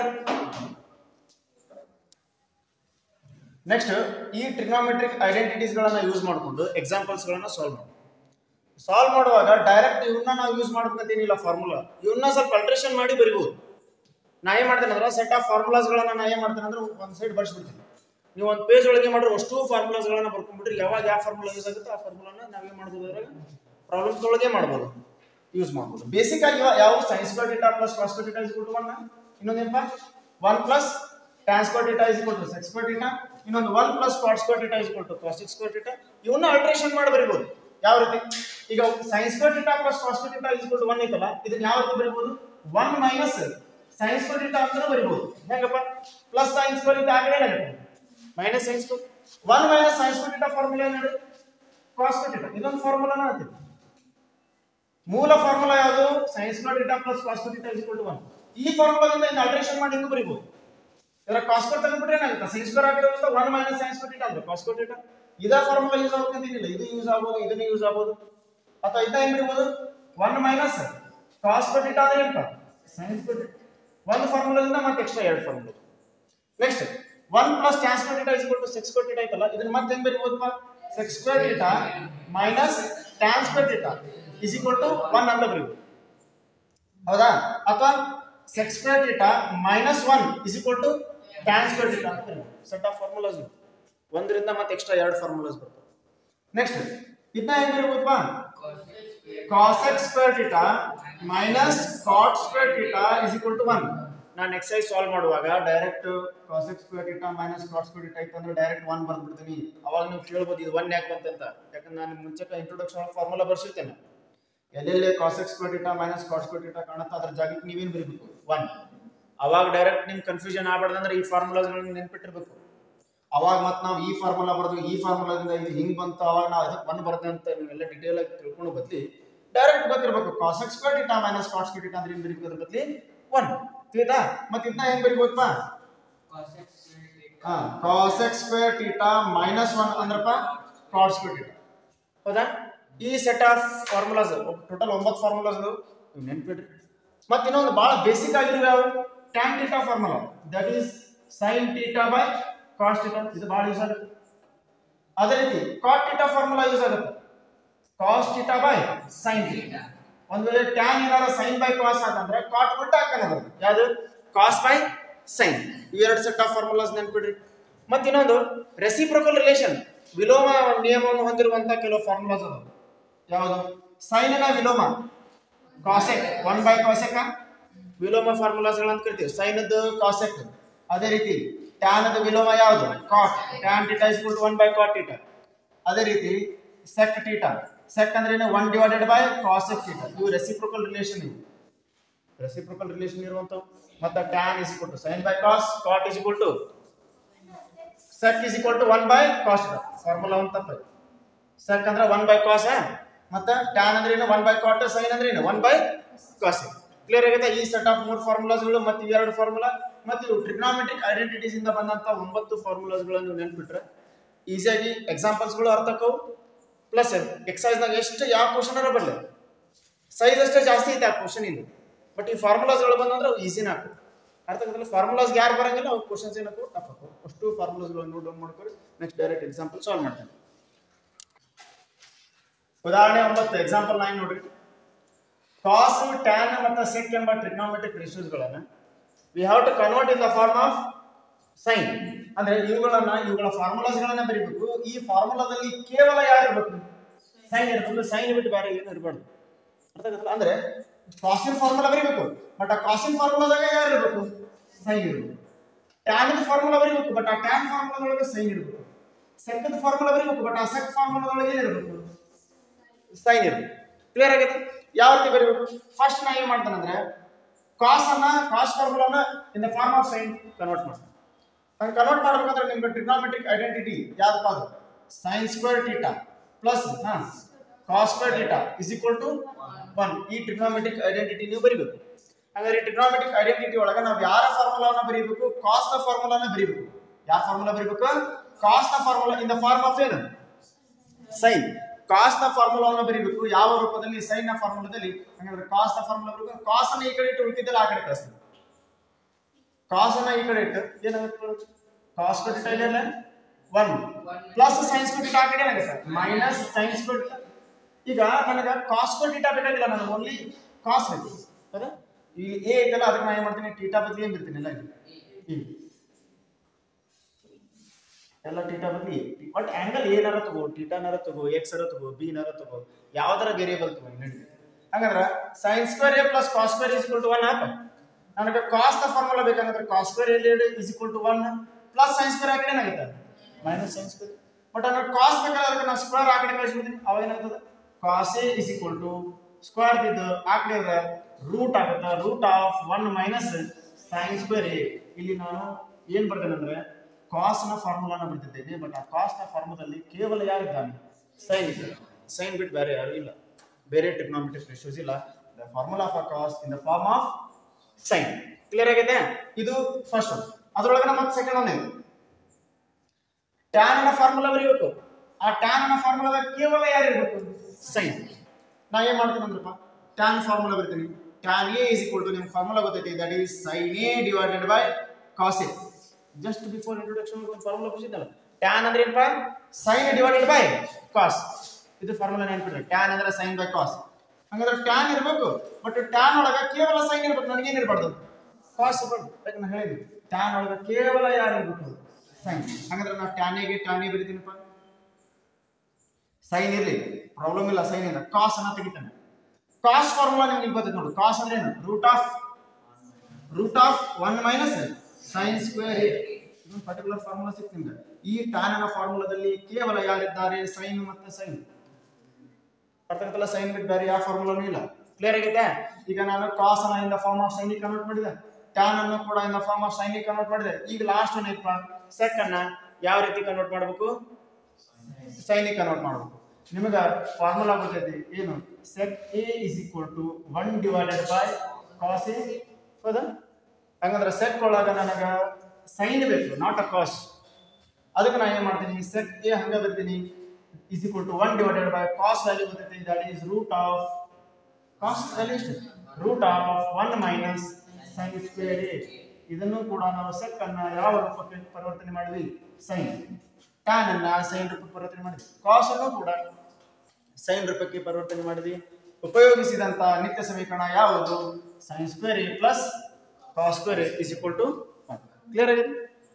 next ಈ trigonometric identities ಗಳನ್ನ use ಮಾಡಿಕೊಂಡು examples ಗಳನ್ನ solve ಮಾಡಿ solve ಮಾಡುವಾಗ ಡೈರೆಕ್ಟ್ ಇವನ್ನ ನಾವು ಯೂಸ್ ಮಾಡ್ಬೇಕಂತೇನಿಲ್ಲ ಫಾರ್ಮುಲಾ ಇವನ್ನ ಸ್ವಲ್ಪ ಅಲ್ಟ್ರೇಷನ್ ಮಾಡಿ ಬರಿಬಹುದು ನಾ ಏನ್ ಮಾಡ್ತೇನೆ ಅಂದ್ರೆ ಸೆಟ್ ಆಫ್ ಫಾರ್ಮುಲಾಸ್ ಗಳನ್ನ ನಾ ಏನ್ ಮಾಡ್ತೇನೆ ಅಂದ್ರೆ ಒಂದ್ ಸೈಡ್ ಬರ್ಸ್ಬಿಡ್ತೀನಿ ನೀವು ಒಂದು ಪೇಜ್ ಒಳಗೆ ಮಾಡ್ರೆ ಅಷ್ಟು ಫಾರ್ಮುಲಾಸ್ ಗಳನ್ನ ಬರ್ಕೊಂಡ್ಬಿಟ್ರಿ ಯಾವಾಗ ಯಾವ ಫಾರ್ಮುಲಾ ಯೂಸ್ ಆಗುತ್ತೆ ಆ ಫಾರ್ಮುಲಾನ ನಾವೇನ್ ಮಾಡ್ಬೋದು ಅದ್ರಾಗ ಪ್ರಾಬ್ಲಮ್ಸ್ ಒಳಗೆ ಮಾಡ್ಬೋದು ಯೂಸ್ ಮಾಡ್ಬೋದು ಬೇಸಿಕ್ ಆಗಿ ಯಾವ sine theta plus cos theta is to one ಇನ್ನೊಂದೇನಪ್ಪ one plus tan square theta is to sec square theta ಇನ್ನೊಂದು one plus cot square theta is to cos square theta ಇವನ್ನ alteration ಮಾಡಿ ಬರಿಬೋದು ಯಾವ ರೀತಿ ಈಗ sine square theta plus cos theta is to one ಐತಲ್ಲ ಇದನ್ನ ಯಾವ ರೀತಿ ಬರಿಬೋದು one minus sine square theta ಅಂತ ಬರಿಬೋದು ಹೆಂಗಪ್ಪ ಪ್ಲಸ್ ಸೈನ್ಸ್ ಸ್ಕ್ವೇರ್ ಡೇಟಾ ಆಗಲೇ ಏನಾಗುತ್ತೆ minus sine square one minus sine square theta formula ಏನು ಕಾಸ್ಟ್ ಸ್ಕ್ವೇರ್ ಡೇಟಾ ಇದೊಂದು ಫಾರ್ಮುಲಾನ ಆಗ್ತದೆ ಮೂಲ ಫಾರ್ಮುಲಾ ಯಾವುದು sine square theta plus cos theta is to one ಈ ಫಾರ್ಮುಲಾದಿಂದ ಇಂದ ಅಲ್ಟ್ರೇಷನ್ ಮಾಡಿ ಹೆಂಗ್ ಬರಿಬೋದು ಇದರ ಕಾಸ್ಟ್ ಸ್ಕ್ವೇರ್ ತೆಗೆದ್ಬಿಟ್ರೆ ಏನಾಗುತ್ತೆ ಸೈನ್ಸ್ ಸ್ಕ್ವೇರ್ ಆಗಿರೋದ್ರಿಂದ one minus sine square theta ಅಂದ್ರೆ ಕಾಸ್ಟ್ ಸ್ಕ್ವೇರ್ ಡೇಟಾ ಇದ ಫಾರ್ಮುಲಾ ಯೂಸ್ ಆಗೋದಂತೇನಿಲ್ಲ ಇದು ಯೂಸ್ ಆಗ್ಬೋದು ಇದನ್ನ ಯೂಸ್ ಆಗ್ಬೋದು ಅಥವಾ ಇದನ್ನ ಹೆಂಗ್ ಬಿಡ್ಬೋದು one minus cos square theta ಅಂದ್ರೆ ಏನಪ್ಪ ಸೈನ್ಸ್ ಸ್ಕ್ವೇರ್ ಡೇಟಾ ಒಂದು ಫಾರ್ಮುಲಾದಿಂದ ಮತ್ತೆ ಎಕ್ಸ್ಟ್ರಾ ಎರಡು formula next one plus tan square theta is to sec square theta ಐತಲ್ಲ ಇದನ್ನ ಮತ್ತೆ ಹೆಂಗ್ ಬರಿಬೋದಪ್ಪ sec square theta minus tan square theta is equal to one ಅಂತ ಬರೀಬೋದು ಹೌದಾ ಅಥವಾ sec square theta minus one is equal to tan square theta ಅಂತ ಬರೀಬೋದು ಸೆಟ್ ಆಫ್ ಫಾರ್ಮುಲಾಸ್ ಒಂದರಿಂದ ಮತ್ತೆ ಎಕ್ಸ್ಟ್ರಾ ಎರಡು ಫಾರ್ಮುಲಾಸ್ ಬರ್ತವೆ ನೆಕ್ಸ್ಟ್ ಇದನ್ನ ಹೆಂಗ್ ಬರೀಬಹುದಪ್ಪ cos x square theta minus cot square theta is equal to 1 ನಾನು ಎಕ್ಸೈಸ್ ಸಾಲ್ವ್ ಮಾಡುವಾಗ direct cos x square theta minus cot square theta ಇತ್ತು ಅಂದ್ರೆ ಡೈರೆಕ್ಟ್ 1 ಬರ್ದು ಬಿಡ್ತೀನಿ ಅವಾಗ ನೀವು ಕೇಳ್ಬೋದು ಇದು 1 ಯಾಕೆ ಬಂತಂತ ಯಾಕಂದ್ರೆ ನಾನು ಮುಂಚೆ ಇಂಟ್ರೊಡಕ್ಷನ್ ಫಾರ್ಮುಲಾ ಬರ್ಸಿರ್ತೇನೆ ಎಲ್ಲೆಲ್ಲಿ cos x square theta minus cot square theta ಕಾಣುತ್ತೆ ಅದ್ರ ಜಾಗಕ್ಕೆ ನೀವೇನು ಬರೀಬೇಕು 1 ಅವಾಗ ಡೈರೆಕ್ಟ್ ನಿಮ್ ಕನ್ಫ್ಯೂಷನ್ ಆಗ್ಬಾರ್ದಂದ್ರೆ ಈ ಫಾರ್ಮುಲಾಸ್ಗಳನ್ನ ನೆನ್ಪಿಟ್ಟಿರ್ಬೇಕು ಅವಾಗ ಮತ್ತೆ ನಾವು ಈ ಫಾರ್ಮುಲಾ ಬರೆದು ಈ ಫಾರ್ಮುಲಾದಿಂದ ಇದು ಹಿಂಗ್ ಬಂತು ಅವಾಗ ನಾವು ಅದಕ್ಕೆ ಒನ್ ಬರುತ್ತೆ ಅಂತ ನೀವೆಲ್ಲ ಡಿಟೇಲ್ ಆಗಿ ತಿಳ್ಕೊಂಡು ಬದ್ಲಿ ಡೈರೆಕ್ಟ್ ಗೊತ್ತಿರ್ಬೇಕು cosec square theta minus cos square theta ಅಂದ್ರೆ ಏನ್ ಬರೀಬೇಕು ಅದ್ರ ಬದ್ಲಿ ಒನ್ ತಿಳಿತಾ ಮತ್ತೆ ಇದನ್ನ ಹೆಂಗ್ ಬರೀಬಹುದಪ್ಪ ಹಾ cosec square theta minus one ಅಂದ್ರಪ್ಪ ಕಾಸ್ ಸ್ಕ್ವೇರ್ ಟೀಟಾ ಹೌದಾ ಈ ಸೆಟ್ ಆಫ್ ಫಾರ್ಮುಲಾಸ್ ಟೋಟಲ್ ಒಂಬತ್ತು ಫಾರ್ಮುಲಾಸ್ ಅದು ಇವ್ ನೆನ್ಪಿಡ್ರಿ ಮತ್ತೆ ಇನ್ನೊಂದು ಬಹಳ ಬೇಸಿಕ್ ಆಗಿರೋ ಯಾವ tan theta formula that is sine theta by cos theta ಇದು ಬಹಳ ಯೂಸ್ ಆಗುತ್ತೆ ಅದೇ ರೀತಿ ಕಾಟ್ ಟೀಟಾ ಫಾರ್ಮುಲಾ ಯೂಸ್ ಆಗುತ್ತೆ cos theta by sine theta ಒಂದ್ ವೇಳೆ ಟ್ಯಾನ್ ಏನಾರ ಸೈನ್ ಬೈ ಕಾಸ್ ಆಗಂದ್ರೆ ಕಾಟ್ ಉಲ್ಟಾ ಹಾಕೋಣ ಯಾವುದು ಕಾಸ್ ಬೈ ಸೈನ್ ಇವೆರಡು ಸೆಟ್ ಆಫ್ ಫಾರ್ಮುಲಾಸ್ ನೆನ್ಪಿಡ್ರಿ ಮತ್ತೆ ಇನ್ನೊಂದು ರೆಸಿಪ್ರೊಕಲ್ ರಿಲೇಷನ್ ವಿಲೋಮ ನಿಯಮವನ್ನು ಹೊಂದಿರುವಂತ ಕೆಲವು ಫಾರ್ಮುಲಾಸ್ ಅದಾವ ಯಾವುದು ಸೈನಿನ ವಿಲೋಮ ಕಾಸೆಕ್ ಒನ್ ಬೈ ಕಾಸೆಕ್ ವಿಲೋಮ ಫಾರ್ಮುಲಾಸ್ಗಳು ಅಂತ ಕರಿತೀವಿ ಸೈನದ ಕಾಸೆಕ್ ಅದೇ ರೀತಿ ಟ್ಯಾನದ ವಿಲೋಮ ಯಾವುದು cot tan theta is one by cot theta ಅದೇ ರೀತಿ ಸೆಕ್ ಟೀಟಾ ಸೆಕ್ ಅಂದ್ರೆ ಏನು one divided by cosec theta ಇವು ರೆಸಿಪ್ರೊಕಲ್ ರಿಲೇಷನ್ ಇವು ರೆಸಿಪ್ರೊಕಲ್ ರಿಲೇಷನ್ ಇರುವಂತವು ಮತ್ತೆ tan is equal to sine by cos cot is equal to sec is equal to one by cos formula ಒಂದು ತಪ್ಪ sec ಅಂದ್ರೆ one by cos ಮತ್ತೆ tan ಅಂದ್ರೆ ಏನು ಒನ್ ಬೈ ಕಾಟ್ ಸೈನ್ ಅಂದ್ರೆ ಏನು ಒನ್ ಬೈ ಕಾಸ್ ಕ್ಲಿಯರ್ ಆಗಿದೆ ಈ ಸೆಟ್ ಆಫ್ ಮೂರು ಫಾರ್ಮುಲಾಸ್ಗಳು ಮತ್ತೆ ಇವೆರಡು ಫಾರ್ಮುಲಾ ಮತ್ತೆ ಇವು ಟ್ರಿಗ್ನಾಮೆಟ್ರಿಕ್ ಐಡೆಂಟಿಟೀಸ್ ಇಂದ ಬಂದಂತ ಒಂಬತ್ತು ಫಾರ್ಮುಲಾಸ್ಗಳನ್ನು ನೆನ್ಪಿಟ್ರೆ ಈಸಿಯಾಗಿ ಎಕ್ಸಾಂಪಲ್ಸ್ಗಳು ಅರ್ಥಕ್ಕವು ಪ್ಲಸ್ ಎಕ್ಸೈಸ್ನಾಗ ಎಷ್ಟು ಯಾವ ಕ್ವಶನ್ ಅರ ಬರಲಿ ಸೈಜ್ ಅಷ್ಟೇ ಜಾಸ್ತಿ ಐತೆ ಆ ಕ್ವಶನ್ ಇಲ್ಲಿ ಬಟ್ ಈ ಫಾರ್ಮುಲಾಸ್ಗಳು ಬಂದಂದ್ರೆ ಅವು ಈಸಿನ ಹಾಕು ಅರ್ಥ ಆಗತ್ತಲ್ಲ ಫಾರ್ಮುಲಾಸ್ಗೆ ಯಾರು ಬರಂಗಿಲ್ಲ ಅವ್ರು ಕ್ವಶನ್ಸ್ ಏನಕ್ಕೂ ಟಫ್ ಹಾಕು ಅಷ್ಟು ಫಾರ್ಮುಲಾಸ್ಗಳನ್ನು ನೋಟ್ ಡೌನ್ ಮಾಡ್ಕೊರಿ ನೆಕ್ಸ್ಟ್ ಡೈರೆಕ್ಟ್ ಎಕ್ಸಾಂಪಲ್ ಸಾಲ್ವ್ ಮಾಡ್ತೇನೆ ಉದಾಹರಣೆ ಒಂಬತ್ತು ಎಕ್ಸಾಂಪಲ್ ನೈನ್ ನೋಡ್ರಿ ಕಾಸ್ ಟ್ಯಾನ್ ಮತ್ತು ಸೆಕ್ ಎಂಬ ಟ್ರಿಗ್ನೋಮೆಟ್ರಿಕ್ ರೇಷಿಯೋಸ್ಗಳನ್ನು we have to convert in the form of sine ಅಂದ್ರೆ ಇವುಗಳನ್ನ ಇವುಗಳ ಫಾರ್ಮುಲಾಸ್ಗಳನ್ನ ಬರೀಬೇಕು ಈ ಫಾರ್ಮುಲಾದಲ್ಲಿ ಕೇವಲ ಯಾರು ಇರಬೇಕು ಸೈನ್ ಇರಬೇಕು ಸೈನ್ ಬಿಟ್ಟು ಬೇರೆ ಏನು ಇರಬಾರ್ದು ಅರ್ಥ ಆಗತ್ತಲ್ಲ ಅಂದ್ರೆ ಕಾಸಿನ ಫಾರ್ಮುಲಾ ಬರೀಬೇಕು ಬಟ್ ಆ ಕಾಸಿನ ಫಾರ್ಮುಲಾದಾಗ ಯಾರು ಇರಬೇಕು ಸೈನ್ ಇರಬೇಕು ಟ್ಯಾನ್ ಫಾರ್ಮುಲಾ ಬರೀಬೇಕು ಬಟ್ ಆ ಟ್ಯಾನ್ ಫಾರ್ಮುಲಾದೊಳಗೆ ಸೈನ್ ಇರಬೇಕು ಸೆಕ್ದ ಫಾರ್ಮುಲಾ ಬರೀಬೇಕು ಬಟ್ ಆ ಸೆಕ್ ಫಾರ್ಮುಲಾದೊಳಗೆ ಏನಿರಬೇಕು ಸೈನ್ ಇರಬೇಕು ಕ್ಲಿಯರ್ ಆಗೈತೆ ಯಾವ ರೀತಿ ಬರೀಬೇಕು ಫಸ್ಟ್ ನಾ ಏನ್ ಮಾಡ್ತಾನಂದ್ರೆ ಕಾಸ್ ಅನ್ನ ಕಾಸ್ ಫಾರ್ಮುಲಾನ in the form of sine convert ಮಾಡ್ತಾನೆ ಹಂಗೆ ಕನ್ವರ್ಟ್ ಮಾಡ್ಬೇಕಂದ್ರೆ ನಿಮ್ಗೆ ಟ್ರಿಗ್ನಾಮೆಟ್ರಿಕ್ ಐಡೆಂಟಿಟಿ ಯಾವ್ದಪ್ಪ ಅದು ಸೈನ್ ಸ್ಕ್ವೇರ್ ಟೀಟಾ ಪ್ಲಸ್ ಹಾ cos square theta is equal to one ಈ ಟ್ರಿಗ್ನಾಮೆಟ್ರಿಕ್ ಐಡೆಂಟಿಟಿ ನೀವು ಬರೀಬೇಕು ಹಾಗಾದ್ರೆ ಈ ಟ್ರಿಗ್ನಾಮೆಟ್ರಿಕ್ ಐಡೆಂಟಿಟಿ ಒಳಗೆ ನಾವು ಯಾರ ಫಾರ್ಮುಲಾನ ಬರೀಬೇಕು ಕಾಸ್ ನ ಫಾರ್ಮುಲಾನ ಬರೀಬೇಕು ಯಾರ ಫಾರ್ಮುಲಾ ಬರೀಬೇಕು ಕಾಸ್ ನ formula in the form of ಏನು ಸೈನ್ ಕಾಸ್ ನ ಫಾರ್ಮುಲಾವನ್ನು ಬರೀಬೇಕು ಯಾವ ರೂಪದಲ್ಲಿ ಸೈನ್ ನ ಫಾರ್ಮುಲಾದಲ್ಲಿ ಹಾಗಾದ್ರೆ ಕಾಸ್ ನ ಫಾರ್ಮುಲಾ ಬರೀಬೇಕು ಕಾಸ್ ಅನ್ನ ಈ ಕಡೆ ಇಟ್ಟು ಉಳಿದಿದ್ದೆಲ್ಲ ಆ ಕಡೆ ಕಳಿಸ್ತೀವಿ ಕಾಸ್ ಅನ್ನ ಈ ಕಡೆ ಇಟ್ಟು ಏನಾಗುತ್ತೆ ಕಾಸ್ ಕೊಟ್ಟಿಟ್ಟ ಇಲ್ಲ ಒನ್ ಪ್ಲಸ್ ಸೈನ್ಸ್ ಕೊಟ್ಟಿಟ್ಟ ಆ ಕಡೆ ಏನಾಗುತ್ತೆ ಮೈನಸ್ ಸೈನ್ಸ್ ಕೊಟ್ಟಿಟ್ಟ ಈಗ ನನಗೆ ಕಾಸ್ ಕೊಟ್ಟಿಟ್ಟ ಬೇಕಾಗಿಲ್ಲ ನನಗೆ ಓನ್ಲಿ ಕಾಸ್ ಬೇಕು ಹೌದಾ ಇಲ್ಲಿ ಎ ಐತಲ್ಲ ಅದಕ್ಕೆ ನಾನು ಏನ್ ಮಾಡ್ತೀನಿ ಟೀಟಾ ಬದಲಿ ಏನ್ ಬಿಡ್ತೀನಿ ಎಲ್ಲ ಇಲ್ಲಿ ಇಲ್ಲಿ. ಎಲ್ಲ ಟೀಟಾ ಬದಲಿ ಬಟ್ ಆಂಗಲ್ ಏನಾರ ತಗೋ ಟೀಟಾನಾರ ತಗೋ ಎಕ್ಸ್ ಅರ ತಗೋ ಬಿ ನಾರ ತಗೋ ಯಾವ್ದಾರ ವೇರಿಯಬಲ್ ತಗೋ ನಡಿ ಹಂಗಂದ್ರೆ sine square A plus cos square is to one ಹಾಕ ನನಗೆ ಕಾಸ್ ನ ಫಾರ್ಮುಲಾ ಬೇಕಂದ್ರೆ ಕಾಸ್ ಸ್ಕ್ವೇರ್ ಎಲ್ಲಿ is equal to one plus sine square ಆ ಕಡೆ ಏನಾಗುತ್ತೆ ಮೈನಸ್ ಸೈನ್ ಸ್ಕ್ವೇರ್ ಬಟ್ ನನಗೆ ಕಾಸ್ ಬೇಕಾದ್ರೆ ಅದಕ್ಕೆ ನಾನು ಸ್ಕ್ವೇರ್ ಆ ಕಡೆ ಕಳಿಸ್ಬಿಡ್ತೀನಿ ಅವಾಗ ಏನಾಗ್ತದೆ cos A is equal to square ಇದ್ದು ಆ ಕಡೆ ರೂಟ್ ಆಗುತ್ತೆ root of one minus sine square A ಇಲ್ಲಿ ನಾನು ಏನ್ ಬರ್ತೇನೆ ಅಂದ್ರೆ ಕಾಸ್ ನ ಫಾರ್ಮುಲಾನ ಬರ್ತಿದ್ದೇನೆ ಬಟ್ ಆ ಕಾಸ್ ನ ಫಾರ್ಮುಲಾದಲ್ಲಿ ಕೇವಲ ಯಾರಿದ್ದಾನೆ ಸೈನ್ ಇದ್ದಾರೆ ಸೈನ್ ಬಿಟ್ಟು ಬೇರೆ ಯಾರು ಇಲ್ಲ ಬೇರೆ ಟೆಕ್ನಾಮೆಟ್ರಿಕ್ ರೇಷಿಯೋಸ್ ಇಲ್ಲ the formula of a cos in the form of sine clear ಆಗಿದೆ ಇದು ಫಸ್ಟ್ ಒನ್ ಅದ್ರೊಳಗೆ ಮತ್ತೆ ಸೆಕೆಂಡ್ ಒನ್ ಇದೆ ಟ್ಯಾನ್ ಅನ್ನ ಫಾರ್ಮುಲಾ ಬರೀಬೇಕು ಆ ಟ್ಯಾನ್ ಅನ್ನ ಫಾರ್ಮುಲಾದಾಗ ಕೇವಲ ಯಾರು ಇರಬೇಕು ಸೈನ್ ನಾ ಏನ್ ಮಾಡ್ತೀನಿ ಅಂದ್ರಪ್ಪ ಟ್ಯಾನ್ ಫಾರ್ಮುಲಾ ಬರ್ತೀನಿ tan A is equal to ನಿಮ್ಗೆ ಫಾರ್ಮುಲಾ ಗೊತ್ತೈತಿ that is sine A divided by cos A just before introduction ಒಂದು ಫಾರ್ಮುಲಾ ಬರ್ಸಿದ್ದಲ್ಲ ಟ್ಯಾನ್ ಅಂದ್ರೆ ಏನಪ್ಪ ಸೈನ್ ಡಿವೈಡೆಡ್ ಬೈ ಕಾಸ್ ಇದು ಫಾರ್ಮುಲಾ ನೆನ್ಪಿಡ್ರಿ ಟ್ಯಾನ್ ಅಂದ್ರೆ ಸೈನ್ ಬೈ ಕಾಸ್ ಹಂಗಂದ್ರೆ ಟ್ಯಾನ್ ಇರಬೇಕು ಬಟ್ ಟ್ಯಾನ್ ಒಳಗ ಕೇವಲ ಸೈನ್ ಇರ್ಬೇಕು ನನಗೇನು ಇರಬಾರ್ದು ಕಾಸ್ ಇರ್ಬಾರ್ದು ಯಾಕೆ ನಾನು ಹೇಳಿದ್ವಿ ಟ್ಯಾನ್ ಒಳಗ ಕೇವಲ ಯಾರು ಇರ್ಬೇಕು ಸೈನ್ ಹಂಗಂದ್ರೆ ನಾವು ಟ್ಯಾನಿಗೆ ಟ್ಯಾನಿ ಬರೀತೀನಪ್ಪ ಸೈನ್ ಇರಲಿ ಪ್ರಾಬ್ಲಮ್ ಇಲ್ಲ ಸೈನ್ ಇಲ್ಲ ಕಾಸ್ ಅನ್ನ ತೆಗಿತಾನೆ ಕಾಸ್ ಫಾರ್ಮುಲಾ ನಿಮ್ಗೆ ಗೊತ್ತೈತೆ ನೋಡಿ ಕಾಸ್ ಅಂದ್ರೆ ಏನು root of root of one minus sine square A ಇದೊಂದು ಪರ್ಟಿಕ್ಯುಲರ್ ಫಾರ್ಮುಲಾ ಸಿಕ್ತು ನಿಮ್ಗೆ ಈ ಟ್ಯಾನ್ ಅನ್ನೋ ಫಾರ್ಮುಲಾದಲ್ಲಿ ಕೇವಲ ಯಾರಿದ್ದಾರೆ ಸೈನ್ ಮತ್ತೆ ಸೈನ್ ಅರ್ಥಾಗತ್ತಲ್ಲ ಸೈನ್ ಬಿಟ್ಟು ಯಾವ ಫಾರ್ಮುಲಾನು ಇಲ್ಲ ಕ್ಲಿಯರ್ ಆಗಿದೆ ಈಗ ನಾನು ಕಾಸ್ ಅನ್ನ ಇನ್ ದ ಫಾರ್ಮ್ ಆಫ್ ಸೈನಿಕ್ ಕನ್ವರ್ಟ್ ಮಾಡಿದೆ ಟ್ಯಾನ್ ಅನ್ನು ಕೂಡ ಇನ್ ದ ಫಾರ್ಮ್ ಆಫ್ ಸೈನಿಕ್ ಕನ್ವರ್ಟ್ ಮಾಡಿದೆ ಈಗ ಲಾಸ್ಟ್ ಏನೈತಪ್ಪ ಸೆಕ್ ಅನ್ನ ಯಾವ ರೀತಿ ಕನ್ವರ್ಟ್ ಮಾಡಬೇಕು ಸೈನಿಕ್ ಕನ್ವರ್ಟ್ ಮಾಡಬೇಕು ನಿಮಗೆ ಫಾರ್ಮುಲಾ ಗೊತ್ತೈತಿ ಏನು sec A is equal to one divided by cos A ಹೌದಾ ಹಂಗಂದ್ರೆ ಸೆಕ್ ಒಳಗ ನನಗೆ ಸೈನ್ ಬೇಕು ನಾಟ್ ಅ ಕಾಸ್ ಅದಕ್ಕೆ ನಾನು ಏನು ಮಾಡ್ತೀನಿ ಸೆಕ್ ಎ ಹಂಗೆ ಬರ್ತೀನಿ is equal to one divided by cos value ಗೊತ್ತೈತಿ that is root of cos value ಎಷ್ಟು root of one minus sine square A ಇದನ್ನು ಕೂಡ ನಾವು ಸೆಕ್ ಅನ್ನ ಯಾವ ರೂಪಕ್ಕೆ ಪರಿವರ್ತನೆ ಮಾಡಿದ್ವಿ ಸೈನ್ ಟ್ಯಾನ್ ಅನ್ನ ಸೈನ್ ರೂಪಕ್ಕೆ ಪರಿವರ್ತನೆ ಮಾಡಿದ್ವಿ ಕಾಸ್ ಅನ್ನು ಕೂಡ ಸೈನ್ ರೂಪಕ್ಕೆ ಪರಿವರ್ತನೆ ಮಾಡಿದ್ವಿ ಉಪಯೋಗಿಸಿದಂತ ನಿತ್ಯ ಸಮೀಕರಣ ಯಾವುದು sine square A plus cos square A is equal to one clear ಆಗಿದೆ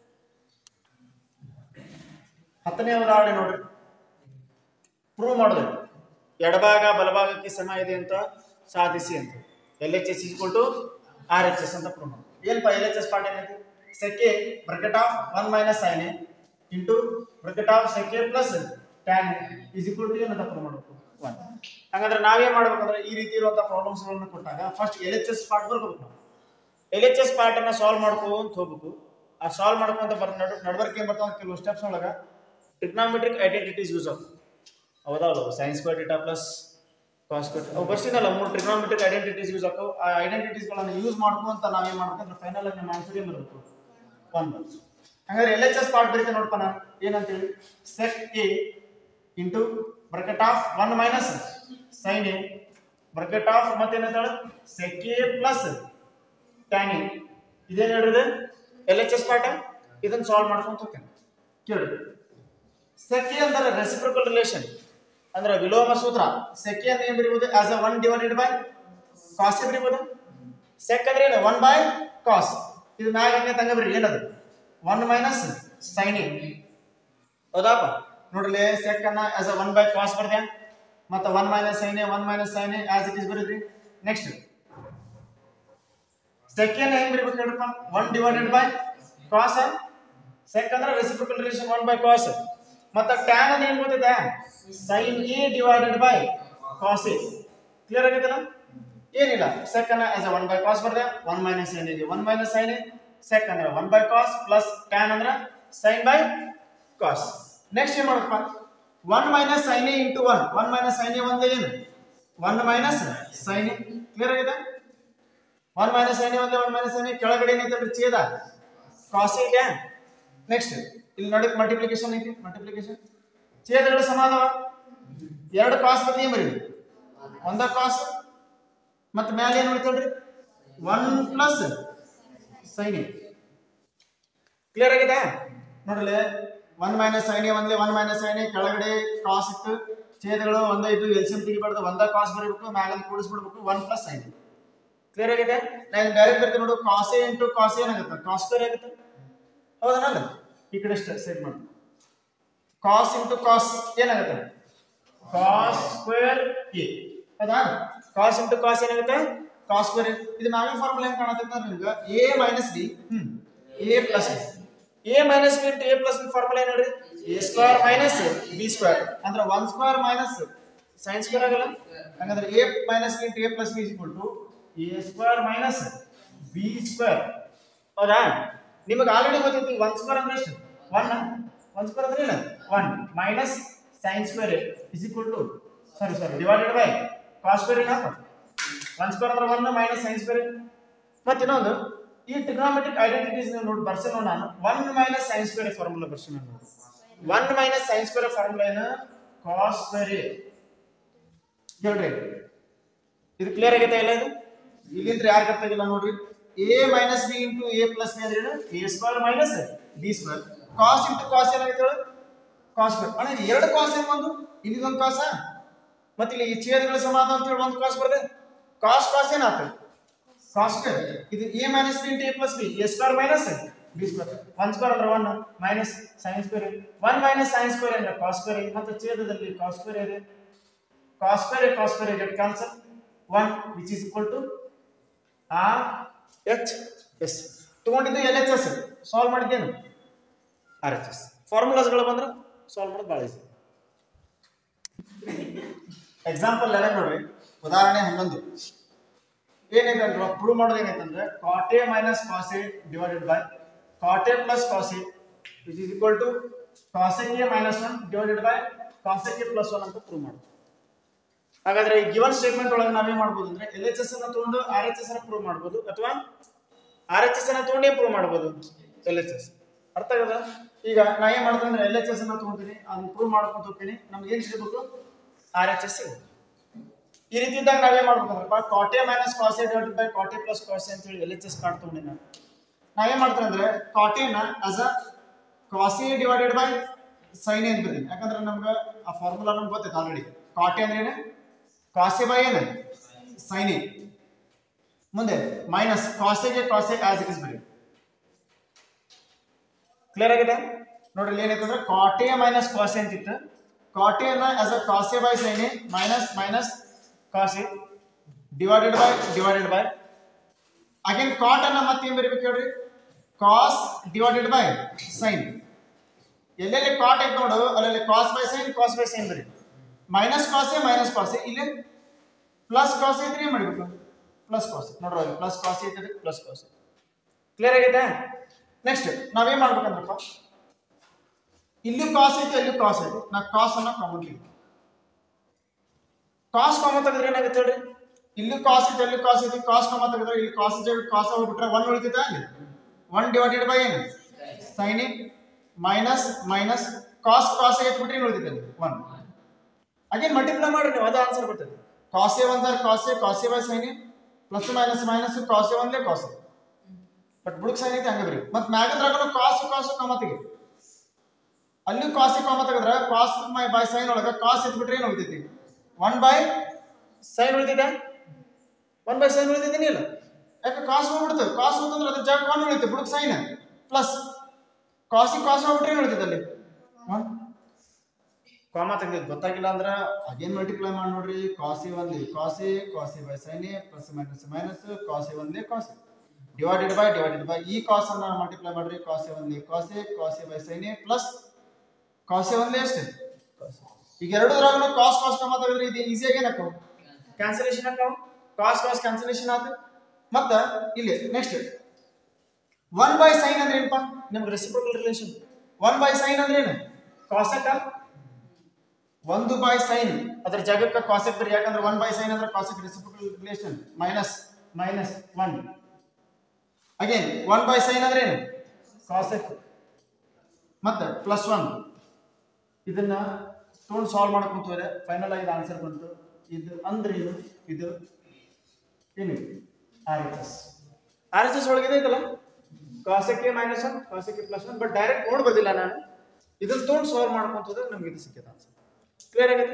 ಹತ್ತನೇ ಉದಾಹರಣೆ ನೋಡ್ರಿ ಪ್ರೂವ್ ಮಾಡೋದು ಎಡಭಾಗ ಬಲಭಾಗಕ್ಕೆ ಸಮ ಇದೆ ಅಂತ ಸಾಧಿಸಿ ಅಂತ L H S equal to R H S ಅಂತ ಪ್ರೂವ್ ಮಾಡೋದು ಏನಪ್ಪ ಎಲ್ ಎಚ್ ಎಸ್ ಪಾರ್ಟ್ ಏನೈತಿ sec bracket of one minus sine into bracket of sec plus tan is equal to ಏನಂತ ಪ್ರೂವ್ ಮಾಡಬೇಕು ಒನ್ ಹಾಗಾದ್ರೆ ನಾವೇನ್ ಮಾಡ್ಬೇಕಂದ್ರೆ ಈ ರೀತಿ ಇರುವಂತಹ ಪ್ರಾಬ್ಲಮ್ಸ್ ಗಳನ್ನ ಕೊಟ್ಟಾಗ first L H S part ಬರ್ಬೇಕು ನಾವು ಎಲ್ ಎಚ್ ಎಸ್ ಪಾರ್ಟ್ ಅನ್ನ ಸಾಲ್ವ್ ಮಾಡ್ಕೊಂತ ಹೋಗ್ಬೇಕು ಆ ಸಾಲ್ವ್ ಮಾಡ್ಕೊಂತ ಬರ್ ನಡ್ ನಡ್ಬರ್ಕ್ ಏನ್ ಬರ್ತಾವ ಕೆಲವು ಸ್ಟೆಪ್ಸ್ ಒಳಗ ಟ್ರಿಗ್ನಾಮೆಟ್ರಿಕ್ ಐಡೆಂಟಿಟೀಸ್ ಯೂಸ್ ಆಫ್ ಹೌದಲ್ಲ sine square theta plus cos square ಅವು ಬರ್ಸಿನಲ್ಲ ಮೂರು ಟ್ರಿಗ್ನಾಮೆಟ್ರಿಕ್ ಐಡೆಂಟಿಟೀಸ್ ಯೂಸ್ ಆಕವು ಆ ಐಡೆಂಟಿಟೀಸ್ಗಳನ್ನ ಯೂಸ್ ಮಾಡ್ಕೊಂತ ನಾವೇನ್ ಮಾಡ್ಬೇಕಂದ್ರೆ ಫೈನಲ್ ಆಗಿ ನಮ್ಮ ಆನ್ಸರ್ ಏನ್ ಬರಬೇಕು ಒನ್ ಬರುತ್ತೆ ಹಂಗಾದ್ರೆ ಎಲ್ ಎಚ್ ಎಸ್ ಪಾರ್ಟ್ ಬರೀತೆ ನೋಡಪ್ಪ ನಾನು ಏನಂತೇಳಿ sec A into bracket of one minus sine A bracket of ಮತ್ತೇನಂತಾಳೆ sec A plus tan A ಇದೇನು ಹೇಳಿದ್ರೆ ಎಲ್ ಎಚ್ ಎಸ್ ಪಾರ್ಟ್ ಇದನ್ನ ಸಾಲ್ವ್ ಮಾಡ್ಕೊಂತ ಹೋಗ್ತೇನೆ ಕೇಳಿ ಸೆಕೆ ಅಂದ್ರೆ ರೆಸಿಪ್ರಿಕಲ್ ರಿಲೇಷನ್ ಅಂದ್ರೆ ವಿಲೋಮ ಸೂತ್ರ ಸೆಕೆ ಅಂದ್ರೆ ಏನ್ ಬರೀಬಹುದು as uh one divided by cos ಬರೀಬಹುದು ಸೆಕ್ ಅಂದ್ರೆ ಏನು ಒನ್ ಬೈ ಕಾಸ್ ಇದು ಮ್ಯಾಗ ಹಂಗೆ ತಂಗ ಬರ್ರಿ ಏನದು ಒನ್ ಮೈನಸ್ ಸೈನ್ ಹೌದಪ್ಪ ನೋಡ್ರಿ ಸೆಕ್ ಅನ್ನ as uh one by cos ಬರ್ದೆ ಮತ್ತೆ one minus sine one minus sine as it is ಬರೀದ್ರಿ ನೆಕ್ಸ್ಟ್ ಸೆಕೆಂಡ್ ಹೆಂಗ್ ಬರೀಬೇಕು ಹೇಳ್ರಪ್ಪ one divided by cos sec ಅಂದ್ರೆ reciprocal relation one by cos ಮತ್ತೆ ಟ್ಯಾನ್ ಅಂದ್ರೆ ಏನ್ ಗೊತ್ತಿದೆ sine A divided by cos A clear ಆಗೈತಲ್ಲ ಏನಿಲ್ಲ ಸೆಕ್ ಅನ್ನ as uh one by cos ಬರ್ದೆ ಒನ್ ಮೈನಸ್ ಸೈನ್ ಇದೆ ಒನ್ ಮೈನಸ್ ಸೈನ್ ಸೆಕ್ ಅಂದ್ರೆ one by cos plus tan ಅಂದ್ರೆ ಸೈನ್ ಬೈ ಕಾಸ್ ನೆಕ್ಸ್ಟ್ ಏನ್ ಮಾಡಪ್ಪ one minus sine A into one one minus sine A ಒಂದೇ ಏನು one minus sine clear ಆಗಿದೆ one minus sine ಒಂದೇ one minus sine ಕೆಳಗಡೆ ಏನೈತೆ ಛೇದ ಕಾಸ್ ಇದೆ ನೆಕ್ಸ್ಟ್ ಇಲ್ಲಿ ನೋಡಿ ಮಲ್ಟಿಪ್ಲಿಕೇಶನ್ ಐತಿ ಮಲ್ಟಿಪ್ಲಿಕೇಶನ್ ಛೇದಗಳು ಸಮ ಅದಾವ ಎರಡು ಕಾಸ್ ಬದಲಿ ಏನ್ ಬರೀ ಒಂದ ಕಾಸ್ ಮತ್ತೆ ಮ್ಯಾಲೆ ಏನ್ ಉಳಿತಲ್ರಿ ಒನ್ ಪ್ಲಸ್ ಸೈನ್ ಕ್ಲಿಯರ್ ಆಗಿದೆ ನೋಡ್ರಿ ಒನ್ ಮೈನಸ್ ಸೈನ್ ಒಂದೇ ಒನ್ ಮೈನಸ್ ಸೈನ್ ಕೆಳಗಡೆ ಕಾಸ್ ಇತ್ತು ಛೇದಗಳು ಒಂದೇ ಇದು ಎಲ್ಸಿಎಂ ತೆಗಿಬಾರ್ದು ಒಂದ ಕಾಸ್ ಬರೀಬೇಕು ಮ್ಯಾಗಲ್ ಕೂಡಿಸ್ಬಿಡ್ಬೇಕು ಒನ್ ಪ್ಲಸ್ ಸೈನ್ ಕ್ಲಿಯರ್ ಆಗಿದೆ ನಾನು ಡೈರೆಕ್ಟ್ ಬರ್ತೀನಿ ನೋಡು ಕಾಸ್ ಎ ಇಂಟು ಕಾಸ್ ಏನಾಗುತ್ತೆ ಕಾಸ್ ಸ್ಕ್ವೇರ್ ಆಗುತ್ತೆ ಹೌದನಲ್ಲ ಈ ಕಡೆ ಸೈಡ್ ಮಾಡಿ ಕಾಸ್ ಇಂಟು ಕಾಸ್ ಏನಾಗುತ್ತೆ ಕಾಸ್ ಸ್ಕ್ವೇರ್ ಎ ಹೌದಾ ಕಾಸ್ ಇಂಟು ಕಾಸ್ ಏನಾಗುತ್ತೆ ಕಾಸ್ ಸ್ಕ್ವೇರ್ ಇದು ನಾವೇ ಫಾರ್ಮುಲಾ ಹೆಂಗ್ ಕಾಣತೈತೆ ಅಂದ್ರೆ ನಿಮ್ಗೆ A minus B hmm A plus A minus B into A plus B formula ಏನು ನೋಡ್ರಿ A square minus B square ಅಂದ್ರೆ one square minus sine square ಆಗಲ್ಲ ಹಂಗಂದ್ರೆ A minus B into A plus B equal to A square minus B square ಹೌದಾ ನಿಮಗೆ already ಗೊತ್ತೈತಿ one square ಅಂದ್ರೆ ಎಷ್ಟು ಒನ್ ಒನ್ ಸ್ಕ್ವೇರ್ ಅಂದ್ರೆ ಏನು one minus sine square is equal to sorry sorry divided by cos square ಏನಾಗ one square ಅಂದ್ರೆ one minus sine square ಮತ್ತೆ ಇನ್ನೊಂದು ಈ ಟ್ರಿಗ್ನಾಮೆಟ್ರಿಕ್ ಐಡೆಂಟಿಟೀಸ್ ನೀವು ನೋಡಿ ಬರ್ಸಿ ನೋಡಿ ನಾನು one minus sine square formula ಬರ್ಸಿ ನಾನು one minus sine square formula ಏನು ಕಾಸ್ ಸ್ಕ್ವೇರ್ ಹೇಳ್ರಿ ಇದು ಕ್ಲಿಯರ್ ಆಗೈತೆ ಇಲ್ಲ ಇದು ಇಲ್ಲಿಂದ ಯಾರು ಗೊತ್ತಾಗಿಲ್ಲ ನೋಡ್ರಿ A minus B into A plus B ಅಂದ್ರೆ A square minus B square cos into cos ಏನಾಗುತ್ತೆ ಹೇಳು ಕಾಸ್ ಸ್ಕ್ವೇರ್ ಅಣ್ಣ ಇದು ಎರಡು ಕಾಸ್ ಏನು ಒಂದು ಇಲ್ಲಿದೊಂದು ಕಾಸ ಮತ್ತೆ ಇಲ್ಲಿ ಈ ಛೇದಗಳ ಸಮಾನ ಅಂತ ಹೇಳಿ ಒಂದು ಕಾಸ್ ಬರ್ತದೆ ಕಾಸ್ ಕಾಸ್ ಏನಾಗ್ತದೆ ಕಾಸ್ ಸ್ಕ್ವೇರ್ ಇದು A minus B into A plus B A square minus B square one square ಅಂದ್ರೆ one minus sine square one minus sine square ಅಂದ್ರೆ ಕಾಸ್ ಸ್ಕ್ವೇರ್ ಮತ್ತೆ ಛೇದದಲ್ಲಿ ಕಾಸ್ ಸ್ಕ್ವೇರ್ ಇದೆ cos square cos square get cancel one which is equal to R H S ತಗೊಂಡಿದ್ದು L H S solve ಮಾಡಿದ್ದೇನು R H S ಫಾರ್ಮುಲಾಸ್ಗಳು ಬಂದ್ರೆ solve ಮಾಡೋದು ಭಾಳ ಈಸಿ ಎಕ್ಸಾಂಪಲ್ ಲೆವೆನ್ ನೋಡ್ರಿ ಉದಾಹರಣೆ ಹನ್ನೊಂದು ಏನಿದೆ ಅಂದ್ರೆ ಪ್ರೂವ್ ಮಾಡೋದು ಏನೈತಂದ್ರೆ cot A minus cos A divided by cot A plus cos A which is equal to cosec A minus one divided by cosec A plus one ಅಂತ ಪ್ರೂವ್ ಮಾಡೋದು ಹಾಗಾದ್ರೆ ಈ ಗಿವನ್ ಸ್ಟೇಟ್ಮೆಂಟ್ ಒಳಗೆ ನಾವೇನ್ ಮಾಡ್ಬೋದು ಅಂದ್ರೆ ಎಲ್ ಎಚ್ ಎಸ್ ಅನ್ನ ತಗೊಂಡು ಆರ್ ಎಚ್ ಎಸ್ ಅನ್ನ ಪ್ರೂವ್ ಮಾಡ್ಬೋದು ಅಥವಾ ಆರ್ ಎಚ್ ಎಸ್ ಅನ್ನ ತಗೊಂಡೇ ಪ್ರೂವ್ ಮಾಡ್ಬೋದು ಎಲ್ ಎಚ್ ಎಸ್ ಅರ್ಥ ಆಗದ ಈಗ ನಾ ಏನ್ ಮಾಡ್ತೀನಿ ಅಂದ್ರೆ ಎಲ್ ಎಚ್ ಎಸ್ ಅನ್ನ ತಗೊಂತೀನಿ ಅದನ್ನ ಪ್ರೂವ್ ಮಾಡ್ಕೊಂತ ಹೋಗ್ತೀನಿ ನಮ್ಗೆ ಏನ್ ಸಿಗಬೇಕು ಆರ್ ಎಚ್ ಎಸ್ ಸಿಗುತ್ತೆ ಈ ರೀತಿ ಇದ್ದಾಗ ನಾವೇನ್ ಮಾಡ್ಬೇಕಂದ್ರಪ್ಪ cot A minus cos A divided by cot A plus cos A ಅಂತ ಹೇಳಿ ಎಲ್ ಎಚ್ ಎಸ್ ಕಾರ್ಡ್ ತಗೊಂಡಿ ನಾನು ನಾವೇನ್ ಮಾಡ್ತೀನಿ ಅಂದ್ರೆ ಕಾಟೆನ as uh cos A divided by sine ಅಂತ ಬರ್ತೀನಿ ಯಾಕಂದ್ರೆ ನಮ್ಗೆ ಆ ಫಾರ್ಮುಲಾ ನಮ್ಗೆ ಗೊತ್ತೈತೆ ಆಲ್ರೆಡಿ ಕಾಟೆ ಅಂದ್ರೆ ಏನು ಕಾಸೆ ಬೈ ಏನು ಸೈನ್ ಮುಂದೆ ಮೈನಸ್ ಕಾಸೆಗೆ ಕಾಸೆ ಆಸ್ ಇಟ್ ಇಸ್ ಬರೀ ಕ್ಲಿಯರ್ ಆಗಿದೆ ನೋಡ್ರಿ ಇಲ್ಲಿ ಏನೈತೆ ಅಂದ್ರೆ ಕಾಟೆ ಮೈನಸ್ ಕಾಸೆ ಅಂತಿತ್ತು ಕಾಟೆಯನ್ನ as uh cos A by sine minus minus cos A divided by divided by again cot ಅನ್ನ ಮತ್ತೆ ಏನ್ ಬರೀಬೇಕು ಹೇಳ್ರಿ ಕಾಸ್ ಡಿವೈಡೆಡ್ ಬೈ ಸೈನ್ ಎಲ್ಲೆಲ್ಲಿ ಕಾಟ್ ಐತೆ ನೋಡು ಅಲ್ಲೆಲ್ಲಿ cos by sine cos by sine ಬರೀ ಮೈನಸ್ ಕಾಸೆ ಮೈನಸ್ ಕಾಸೆ ಇಲ್ಲಿ ಪ್ಲಸ್ ಕಾಸೆ ಇದ್ರೆ ಏನ್ ಮಾಡಬೇಕು ಪ್ಲಸ್ ಕಾಸೆ ನೋಡ್ರಿ ಅಲ್ಲಿ ಪ್ಲಸ್ ಕಾಸೆ ಐತೆ ಪ್ಲಸ್ ಕಾಸೆ ಕ್ಲಿಯರ್ ಆಗಿದೆ ನೆಕ್ಸ್ಟ್ ನಾವೇನ್ ಮಾಡ್ಬೇಕಂದ್ರಪ್ಪ ಇಲ್ಲಿ ಕಾಸ್ ಐತೆ ಅಲ್ಲಿ ಕಾಸ್ ಐತೆ ನಾ ಕಾಸ್ ಅನ್ನ ಕಾಮನ್ ತೆಗಿತೀನಿ ಕಾಸ್ ಕಾಮನ್ ತೆಗೆದ್ರೆ ಏನಾಗುತ್ತೆ ಹೇಳ್ರಿ ಇಲ್ಲಿ ಕಾಸ್ ಐತೆ ಅಲ್ಲಿ ಕಾಸ್ ಐತೆ ಕಾಸ್ ಕಾಮನ್ ತೆಗೆದ್ರೆ ಇಲ್ಲಿ ಕಾಸ್ ಜಾಗ ಕಾಸ್ ಹೋಗ್ಬಿಟ್ರೆ ಒನ್ ಉಳಿತೈತೆ ಅಲ್ಲಿ ಒನ್ ಡಿವೈಡೆಡ್ ಬೈ ಏನು sine minus minus cos cos ಐತೆ ಬಿಟ್ರೆ ಏನು ಉಳಿತೈತೆ ಅಲ್ಲಿ ಒನ್ ಅಗೇನ್ ಮಲ್ಟಿಪ್ಲೈ ಮಾಡ್ರಿ ನೀವು ಅದು ಆನ್ಸರ್ ಬರ್ತದೆ cos A one sir cos A cos A by sine plus minus minus cos A ಒಂದೇ ಕಾಸೆ ಬಟ್ ಬುಡಕ್ ಸೈನ್ ಐತೆ ಹಂಗದ್ರಿ ಮತ್ ಮ್ಯಾಗದ್ರಾಗನು ಕಾಸು ಕಾಸು ಕಾಮ ತೆಗಿ ಅಲ್ಲಿ ಕಾಸಿ ಕಾಮ ತೆಗೆದ್ರ ಕಾಸ್ ಮೈ ಬೈ ಸೈನ್ ಒಳಗ ಕಾಸ್ ಇದ್ಬಿಟ್ರೆ ಏನು ಉಳಿತೈತಿ ಒನ್ ಬೈ ಸೈನ್ ಉಳಿತೈತೆ ಒನ್ ಬೈ ಸೈನ್ ಉಳಿತೈತಿ ಇಲ್ಲ ಯಾಕೆ ಕಾಸು ಹೋಗ್ಬಿಡ್ತು ಕಾಸು ಹೋತಂದ್ರೆ ಅದ್ರ ಜಾಗ ಒನ್ ಉಳಿತು ಬುಡಕ್ ಸೈನ್ ಪ್ಲಸ್ ಕಾಸಿ ಕಾಸು ಹೋಗ್ಬಿಟ್ರೆ ಏನು ಉಳಿತೈತೆ ಅಲ್ಲಿ ಒನ್ ಕಾಮ ತೆಗ್ದಿದ್ದು ಗೊತ್ತಾಗಿಲ್ಲ ಅಂದ್ರೆ ಅಗೇನ್ ಮಲ್ಟಿಪ್ಲೈ ಮಾಡಿ ನೋಡ್ರಿ ಕಾಸಿ ಒಂದೇ cos A cos A by sine plus minus minus cos A ಒಂದೇ cos A divided by divided by ಈ ಕಾಸ್ ಅನ್ನ ಮಲ್ಟಿಪ್ಲೈ ಮಾಡ್ರಿ ಕಾಸೆ ಒಂದೇ cos A cos A by sine plus cos A ಒಂದೇ ಅಷ್ಟೇ ಈಗ ಎರಡೂದ್ರಾಗ ಕಾಸ್ ಕಾಸ್ ಕಮ್ಮ ತೆಗೆದ್ರೆ ಇದು ಈಸಿಯಾಗಿ ಏನಾಕವು ಕ್ಯಾನ್ಸಲೇಷನ್ ಆಕಾವು ಕಾಸ್ ಕಾಸ್ ಕ್ಯಾನ್ಸಲೇಷನ್ ಆತು ಮತ್ತ ಇಲ್ಲಿ ನೆಕ್ಸ್ಟ್ ಒನ್ ಬೈ ಸೈನ್ ಅಂದ್ರೆ ಏನಪ್ಪ ನಿಮ್ಗೆ reciprocal relation one by sine ಅಂದ್ರೆ ಏನು ಕಾಸೆಕ ಒಂದು ಬೈ ಸೈನ್ ಅದ್ರ ಜಾಗಕ್ಕೆ ಕಾಸೆಕ್ ಬರಿ ಯಾಕಂದ್ರೆ ಒನ್ ಬೈ ಸೈನ್ ಅಂದ್ರೆ cosec reciprocal relation minus minus one again one by sine ಅಂದ್ರೆ ಏನು ಕಾಸೆಕ್ ಮತ್ತೆ ಪ್ಲಸ್ ಒನ್ ಇದನ್ನ ತೊಗೊಂಡು ಸಾಲ್ವ್ ಮಾಡಕ್ ಕುಂತವ್ರೆ ಫೈನಲ್ ಆಗಿ ಆನ್ಸರ್ ಬಂತು ಇದು ಅಂದ್ರೆ ಇದು ಇದು ಏನು R H S R H S ಒಳಗಿದೆ ಇದಲ್ಲ cosec A minus one cosec A plus one but direct ನೋಡ್ಬೋದಿಲ್ಲ ನಾನು ಇದನ್ನ ತೊಗೊಂಡು ಸಾಲ್ವ್ ಮಾಡ್ಕೊಂತಂದ್ರೆ ನಮ್ಗೆ ಇದು ಸಿಕ್ಕಿದೆ ಆನ್ಸರ್ ಕ್ಲಿಯರ್ ಆಗಿದೆ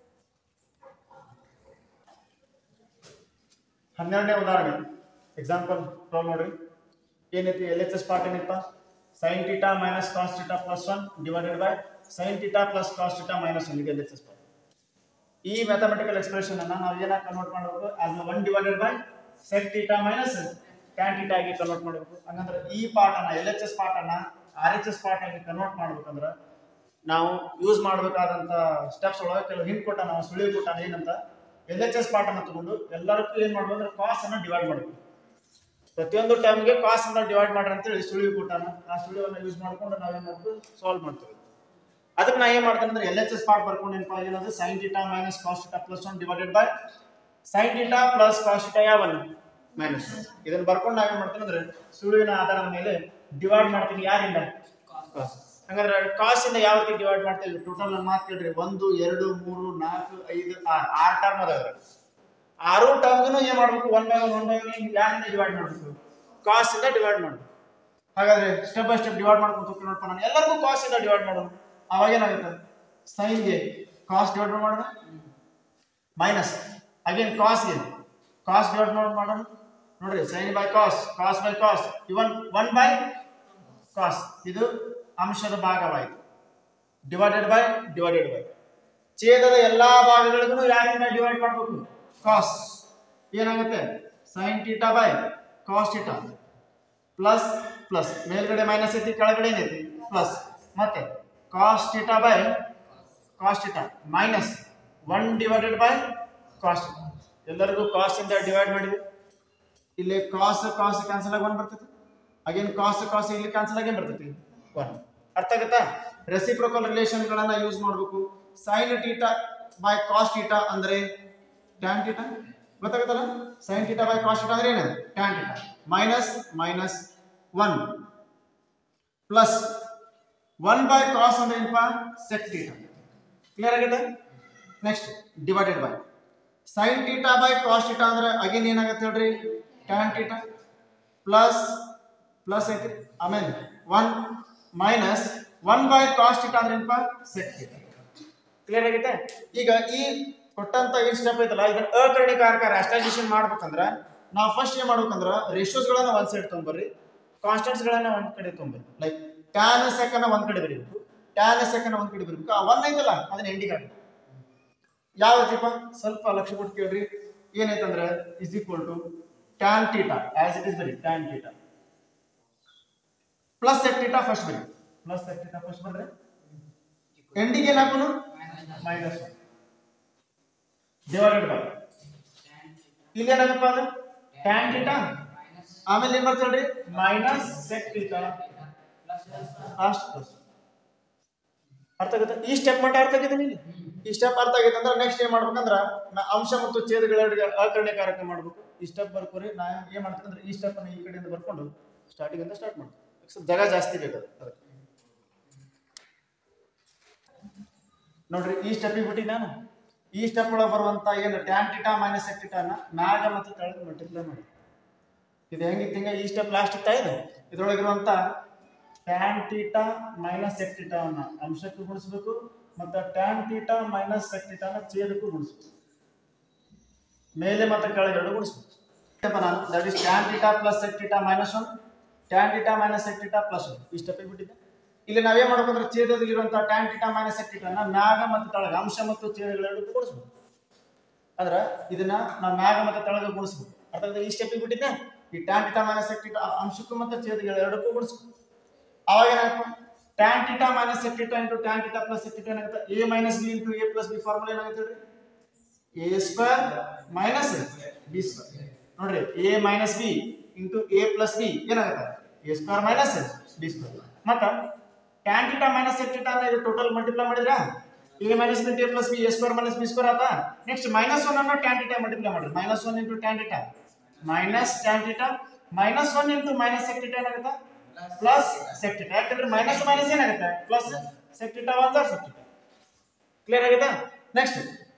ಹನ್ನೆರಡನೇ ಉದಾಹರಣೆ ಎಕ್ಸಾಂಪಲ್ ಪ್ರಾಬ್ಲಮ್ ನೋಡ್ರಿ ಏನೈತಿ ಎಲ್ ಎಚ್ ಎಸ್ ಪಾರ್ಟ್ ಏನೈತಪ್ಪ sine theta minus cos theta plus one divided by sine theta plus cos theta minus one ಇದೆ ಎಲ್ ಎಚ್ ಎಸ್ ಪಾರ್ಟ್ ಈ ಮ್ಯಾಥಮೆಟಿಕಲ್ ಎಕ್ಸ್ಪ್ರೆಷನ್ ಅನ್ನ ನಾವು ಏನಾಗಿ ಕನ್ವರ್ಟ್ ಮಾಡಬೇಕು as one divided by sec theta minus tan theta ಆಗಿ convert ಮಾಡಬೇಕು ಹಂಗಂದ್ರೆ ಈ ಪಾರ್ಟ್ ಅನ್ನ ಎಲ್ ಎಚ್ ಎಸ್ ಪಾರ್ಟ್ ಅನ್ನ ಆರ್ ಎಚ್ ಎಸ್ ಪಾರ್ಟ್ ಆಗಿ ಕನ್ವರ್ಟ್ ಮಾಡ್ಬೇಕಂದ್ರೆ ನಾವು ಯೂಸ್ ಮಾಡಬೇಕಾದಂತ ಸ್ಟೆಪ್ಸ್ ಒಳಗೆ ಕೆಲವು ಹಿಂಟ್ ಕೊಟ್ಟ ನಾವು ಸುಳಿವು ಕೊಟ್ಟ ಏನಂತ ಎಲ್ ಎಚ್ ಎಸ್ ಪಾರ್ಟ್ ಅನ್ನ ತಗೊಂಡು ಎಲ್ಲರಿಗೂ ಏನ್ ಮಾಡ್ಬೋದು ಅಂದ್ರೆ ಕಾಸ್ ಅನ್ನ ಡಿವೈಡ್ ಮಾಡಬೇಕು ಪ್ರತಿಯೊಂದು ಟೈಮ್ಗೆ ಕಾಸ್ ಅನ್ನ ಡಿವೈಡ್ ಮಾಡ್ರಿ ಅಂತೇಳಿ ಸುಳಿವು ಕೊಟ್ಟಾನ ಆ ಸುಳಿವನ್ನ ಯೂಸ್ ಮಾಡ್ಕೊಂಡು ನಾವೇನ್ ಮಾಡ್ಬೋದು ಸಾಲ್ವ್ ಮಾಡ್ತೀವಿ ಅದಕ್ಕೆ ನಾ ಏನ್ ಮಾಡ್ತೇನೆ ಅಂದ್ರೆ ಎಲ್ ಎಚ್ ಎಸ್ ಪಾರ್ಟ್ ಬರ್ಕೊಂಡು ಏನಪ್ಪ ಏನದು sine theta minus cos theta plus one divided by sine theta plus cos theta ಯಾವನ್ನ ಮೈನಸ್ ಇದನ್ನ ಬರ್ಕೊಂಡು ನಾವೇನ್ ಮಾಡ್ತೀನಿ ಅಂದ್ರೆ ಸುಳಿವಿನ ಆಧಾರದ ಮೇಲೆ ಡಿವೈಡ್ ಮಾಡ್ತೀನಿ ಯಾರಿಂದ ಕಾಸ್ ಹಂಗಂದ್ರೆ ಕಾಸ್ ಇಂದ ಯಾವ ರೀತಿ ಡಿವೈಡ್ ಮಾಡ್ತೀವಿ ಟೋಟಲ್ ನನ್ನ ಮಾತು ಕೇಳ್ರಿ ಒಂದು ಎರಡು ಮೂರು ನಾಲ್ಕು ಐದು ಆರು ಆರು ಟರ್ಮ್ ಅದಾವ್ರಿ ಆರು ಟರ್ಮ್ಗೂ ಏನ್ ಮಾಡ್ಬೇಕು one by one one by one ಯಾರಿಂದ ಡಿವೈಡ್ ಮಾಡ್ಬೇಕು ಕಾಸ್ ಇಂದ ಡಿವೈಡ್ ಮಾಡ್ಬೇಕು ಹಾಗಾದ್ರೆ ಸ್ಟೆಪ್ ಬೈ ಸ್ಟೆಪ್ ಡಿವೈಡ್ ಮಾಡ್ಕೊಂಡು ಹೋಗ್ತೀನಿ ನೋಡಪ್ಪ ನಾನು ಎಲ್ಲರಿಗೂ ಕಾಸ್ ಇಂದ ಡಿವೈಡ್ ಮಾಡೋಣ ಅವಾಗ ಏನಾಗುತ್ತೆ ಸೈನ್ಗೆ ಕಾಸ್ ಡಿವೈಡ್ ಮಾಡೋಣ ಮೈನಸ್ ಅಗೇನ್ ಕಾಸ್ ಏನು ಕಾಸ್ ಡಿವೈಡ್ ಮಾಡೋಣ ಮಾಡೋಣ ನೋಡ್ರಿ sine by cos cos by cos even one by cos ಇದು ಅಂಶದ ಭಾಗವಾಯಿತು ಡಿವೈಡೆಡ್ ಬೈ ಡಿವೈಡೆಡ್ ಬೈ ಛೇದದ ಎಲ್ಲಾ ಭಾಗಗಳಿಗೂ ಯಾರಿಂದ ಡಿವೈಡ್ ಮಾಡಬೇಕು ಕಾಸ್ ಏನಾಗುತ್ತೆ sine theta by cos theta plus plus ಮೇಲ್ಗಡೆ ಮೈನಸ್ ಐತಿ ಕೆಳಗಡೆ ಏನೈತಿ ಪ್ಲಸ್ ಮತ್ತೆ cos theta by cos theta minus one divided by cos ಎಲ್ಲರಿಗೂ ಕಾಸ್ ಇಂದ ಡಿವೈಡ್ ಮಾಡಿದ್ವಿ ಇಲ್ಲಿ ಕಾಸ್ ಕಾಸ್ ಕ್ಯಾನ್ಸಲ್ ಆಗಿ ಒನ್ ಬರ್ತೈತಿ ಅಗೇನ್ ಕಾಸ್ ಕಾಸ್ ಇಲ್ಲಿ ಕ್ಯಾನ್ಸಲ್ ಆಗಿ ಬರ್ತೈತಿ ಒನ್ ಅರ್ಥ ಆಗುತ್ತಾ ರೆಸಿಪ್ರೋಕಲ್ ರಿಲೇಷನ್ ಗಳನ್ನ ಯೂಸ್ ಮಾಡಬೇಕು sine theta by cos theta ಅಂದ್ರೆ ಟ್ಯಾನ್ ಟೀಟಾ ಗೊತ್ತಾಗುತ್ತಲ್ಲ sine theta by cos theta ಅಂದ್ರೆ ಏನು tan theta minus minus one plus one by cos ಅಂದ್ರೆ ಏನಪ್ಪ ಸೆಕ್ ಟೀಟಾ ಕ್ಲಿಯರ್ ಆಗಿದೆ next divided by sine theta by cos theta ಅಂದ್ರೆ again ಏನಾಗುತ್ತೆ ಹೇಳ್ರಿ ಟ್ಯಾನ್ ಟೀಟಾ ಪ್ಲಸ್ ಪ್ಲಸ್ ಐತಿ ಆಮೇಲೆ one minus one by cos theta ಅಂದ್ರೆ ಏನಪ್ಪ ಸೆಕ್ ಟೀಟಾ ಕ್ಲಿಯರ್ ಆಗೈತೆ ಈಗ ಈ ಕೊಟ್ಟಂತ ಏನ್ ಸ್ಟೆಪ್ ಐತಲ್ಲ ಇದನ್ನ ಅಕರ್ಣಿಕಾರಕ ರಾಷ್ಟ್ರೈಸೇಷನ್ ಮಾಡ್ಬೇಕಂದ್ರ ನಾವು ಫಸ್ಟ್ ಏನ್ ಮಾಡ್ಬೇಕಂದ್ರ ರೇಷಿಯೋಸ್ ಗಳನ್ನ ಒಂದ್ ಸೈಡ್ ತೊಗೊಂಬರ್ರಿ ಕಾನ್ಸ್ಟೆಂಟ್ಸ್ ಗಳನ್ನ ಒಂದ್ ಕಡೆ ತೊಗೊಂಬರ್ರಿ ಲೈಕ್ ಟ್ಯಾನ್ ಸೆಕನ್ನ ಒಂದ್ ಕಡೆ ಬರೀಬೇಕು ಟ್ಯಾನ್ ಸೆಕನ್ನ ಒಂದ್ ಕಡೆ ಬರೀಬೇಕು ಆ ಒನ್ ಐತಲ್ಲ ಅದನ್ನ ಎಂಡಿಗೆ ಹಾಕಿ ಯಾವ ರೀತಿಪ್ಪ ಸ್ವಲ್ಪ ಲಕ್ಷ್ಯ ಕೊಟ್ಟು ಕೇಳ್ರಿ ಏನೈತಂದ್ರೆ is equal to tan theta as it is ಬರಿ tan theta plus sec theta first ಬರಿ ಪ್ಲಸ್ ಸೆಕ್ ಟೀಟಾ ಫಸ್ಟ್ ಬರ್ರಿ ಎಂಡಿಗೆ ಏನ್ ಹಾಕೋನು ಮೈನಸ್ ಡಿವೈಡೆಡ್ ಬೈ ಇಲ್ಲಿ ಏನಾಗಪ್ಪ ಅದು ಟ್ಯಾನ್ ಟೀಟಾ ಆಮೇಲೆ ಏನ್ ಬರ್ತಲ್ರಿ ಮೈನಸ್ ಸೆಕ್ ಟೀಟಾ ಅಷ್ಟು ಅರ್ಥ ಆಗುತ್ತೆ ಈ ಸ್ಟೆಪ್ ಮಟ್ಟ ಅರ್ಥ ಆಗಿದೆ ನಿಮಗೆ ಈ ಸ್ಟೆಪ್ ಅರ್ಥ ಆಗೈತೆ ಅಂದ್ರೆ ನೆಕ್ಸ್ಟ್ ಏನ್ ಮಾಡ್ಬೇಕಂದ್ರ ನಾ ಅಂಶ ಮತ್ತು ಛೇದಗಳೆರಡಿಗೆ ಅಕರ್ಣೀಕಾರಕ ಮಾಡ್ಬೇಕು ಈ ಸ್ಟೆಪ್ ಬರ್ಕೋರಿ ನಾ ಏನ್ ಮಾಡ್ತೀನಿ ಅಂದ್ರೆ ಈ ಸ್ಟೆಪ್ ಅನ್ನ ಈ ಕಡೆಯಿಂದ ಬರ್ಕೊಂಡು ಸ್ಟಾರ್ಟಿಂಗ್ ಅಂತ ಸ್ಟಾರ್ಟ್ ಮಾಡ್ತೀನಿ ಸ್ವಲ್ಪ ಜಾಗ ಜಾಸ್ತಿ ಬೇಕು ಅದಕ್ಕೆ ನೋಡ್ರಿ ಈ ಸ್ಟೆಪ್ಪಿಗೆ ಬಿಟ್ಟು ನಾನು ಈ ಸ್ಟೆಪ್ ಒಳಗೆ ಬರುವಂತ ಏನು ಟ್ಯಾನ್ ಟಿಟಾ ಮೈನಸ್ ಎಕ್ ಟಿಟಾನ ಮ್ಯಾಗ ಮತ್ತು ಕೆಳಗೆ ಮಲ್ಟಿಪ್ಲೈ ಮಾಡಿ ಇದು ಹೆಂಗಿತ್ತು ಹಿಂಗ ಈ ಸ್ಟೆಪ್ ಲಾಸ್ಟ್ ಇತ್ತಾ ಇದು ಇದ್ರೊಳಗಿರುವಂತ ಟ್ಯಾನ್ ಟೀಟಾ ಮೈನಸ್ ಎಕ್ ಟಿಟಾವನ್ನ ಅಂಶಕ್ಕೂ ಗುಣಿಸ್ಬೇಕು ಮತ್ತು ಟ್ಯಾನ್ ಟೀಟಾ ಮೈನಸ್ ಎಕ್ ಟಿಟಾನ ಛೇದಕ್ಕೂ ಗುಣಿಸ್ಬೇಕು ಮೇಲೆ ಮತ್ತು ಕೆಳಗೆ ಎರಡು ಗುಣಿಸ್ಬೇಕು that is tan theta plus sec theta minus one tan theta minus sec theta plus one ಈ ಸ್ಟೆಪ್ಪಿಗೆ ಬಿಟ್ಟಿದ್ದೆ ಇಲ್ಲಿ ನಾವೇನ್ ಮಾಡ್ಬೇಕಂದ್ರೆ ಛೇದದಲ್ಲಿರುವಂತ ಟ್ಯಾನ್ ಟೀಟಾ ಮೈನಸ್ ಎಕ್ ಟಿಟಾನ ಮ್ಯಾಗ ಮತ್ತು ತೆಳಗ ಅಂಶ ಮತ್ತು ಛೇದಗಳೆರಡಕ್ಕೂ ಗುಣಿಸ್ಬೇಕು ಅಂದ್ರ ಇದನ್ನ ನಾವು ಮ್ಯಾಗ ಮತ್ತು ತೆಳಗ ಗುಣಿಸ್ಬೇಕು ಅರ್ಥಾತ್ ಈ ಸ್ಟೆಪ್ಪಿಗೆ ಬಿಟ್ಟಿದ್ದೆ ಈ tan theta minus sec theta ಅಂಶಕ್ಕೂ ಮತ್ತು ಛೇದಗಳು ಎರಡಕ್ಕೂ ಗುಣಿಸ್ಬೇಕು ಅವಾಗ ಏನಾಗುತ್ತೆ tan theta minus sec theta into tan theta plus sec theta ಏನಾಗುತ್ತೆ A minus B into A plus B formula ಏನಾಗುತ್ತೆ ಹೇಳ್ರಿ A square minus B square ನೋಡ್ರಿ A minus B into A plus B ಏನಾಗುತ್ತೆ A square minus B square ಮತ್ತ tan theta minus sec theta ಅಂದ್ರೆ ಇದು total multiply ಮಾಡಿದ್ರ A minus into A plus B A square minus B square ಆತ next minus one ಅನ್ನು tan theta multiply ಮಾಡ್ರಿ minus one into tan theta minus tan theta minus one into minus sec theta ಏನಾಗುತ್ತೆ plus sec theta ಯಾಕಂದ್ರೆ minus minus ಏನಾಗುತ್ತೆ plus sec theta one sec theta clear ಆಗಿದೆ next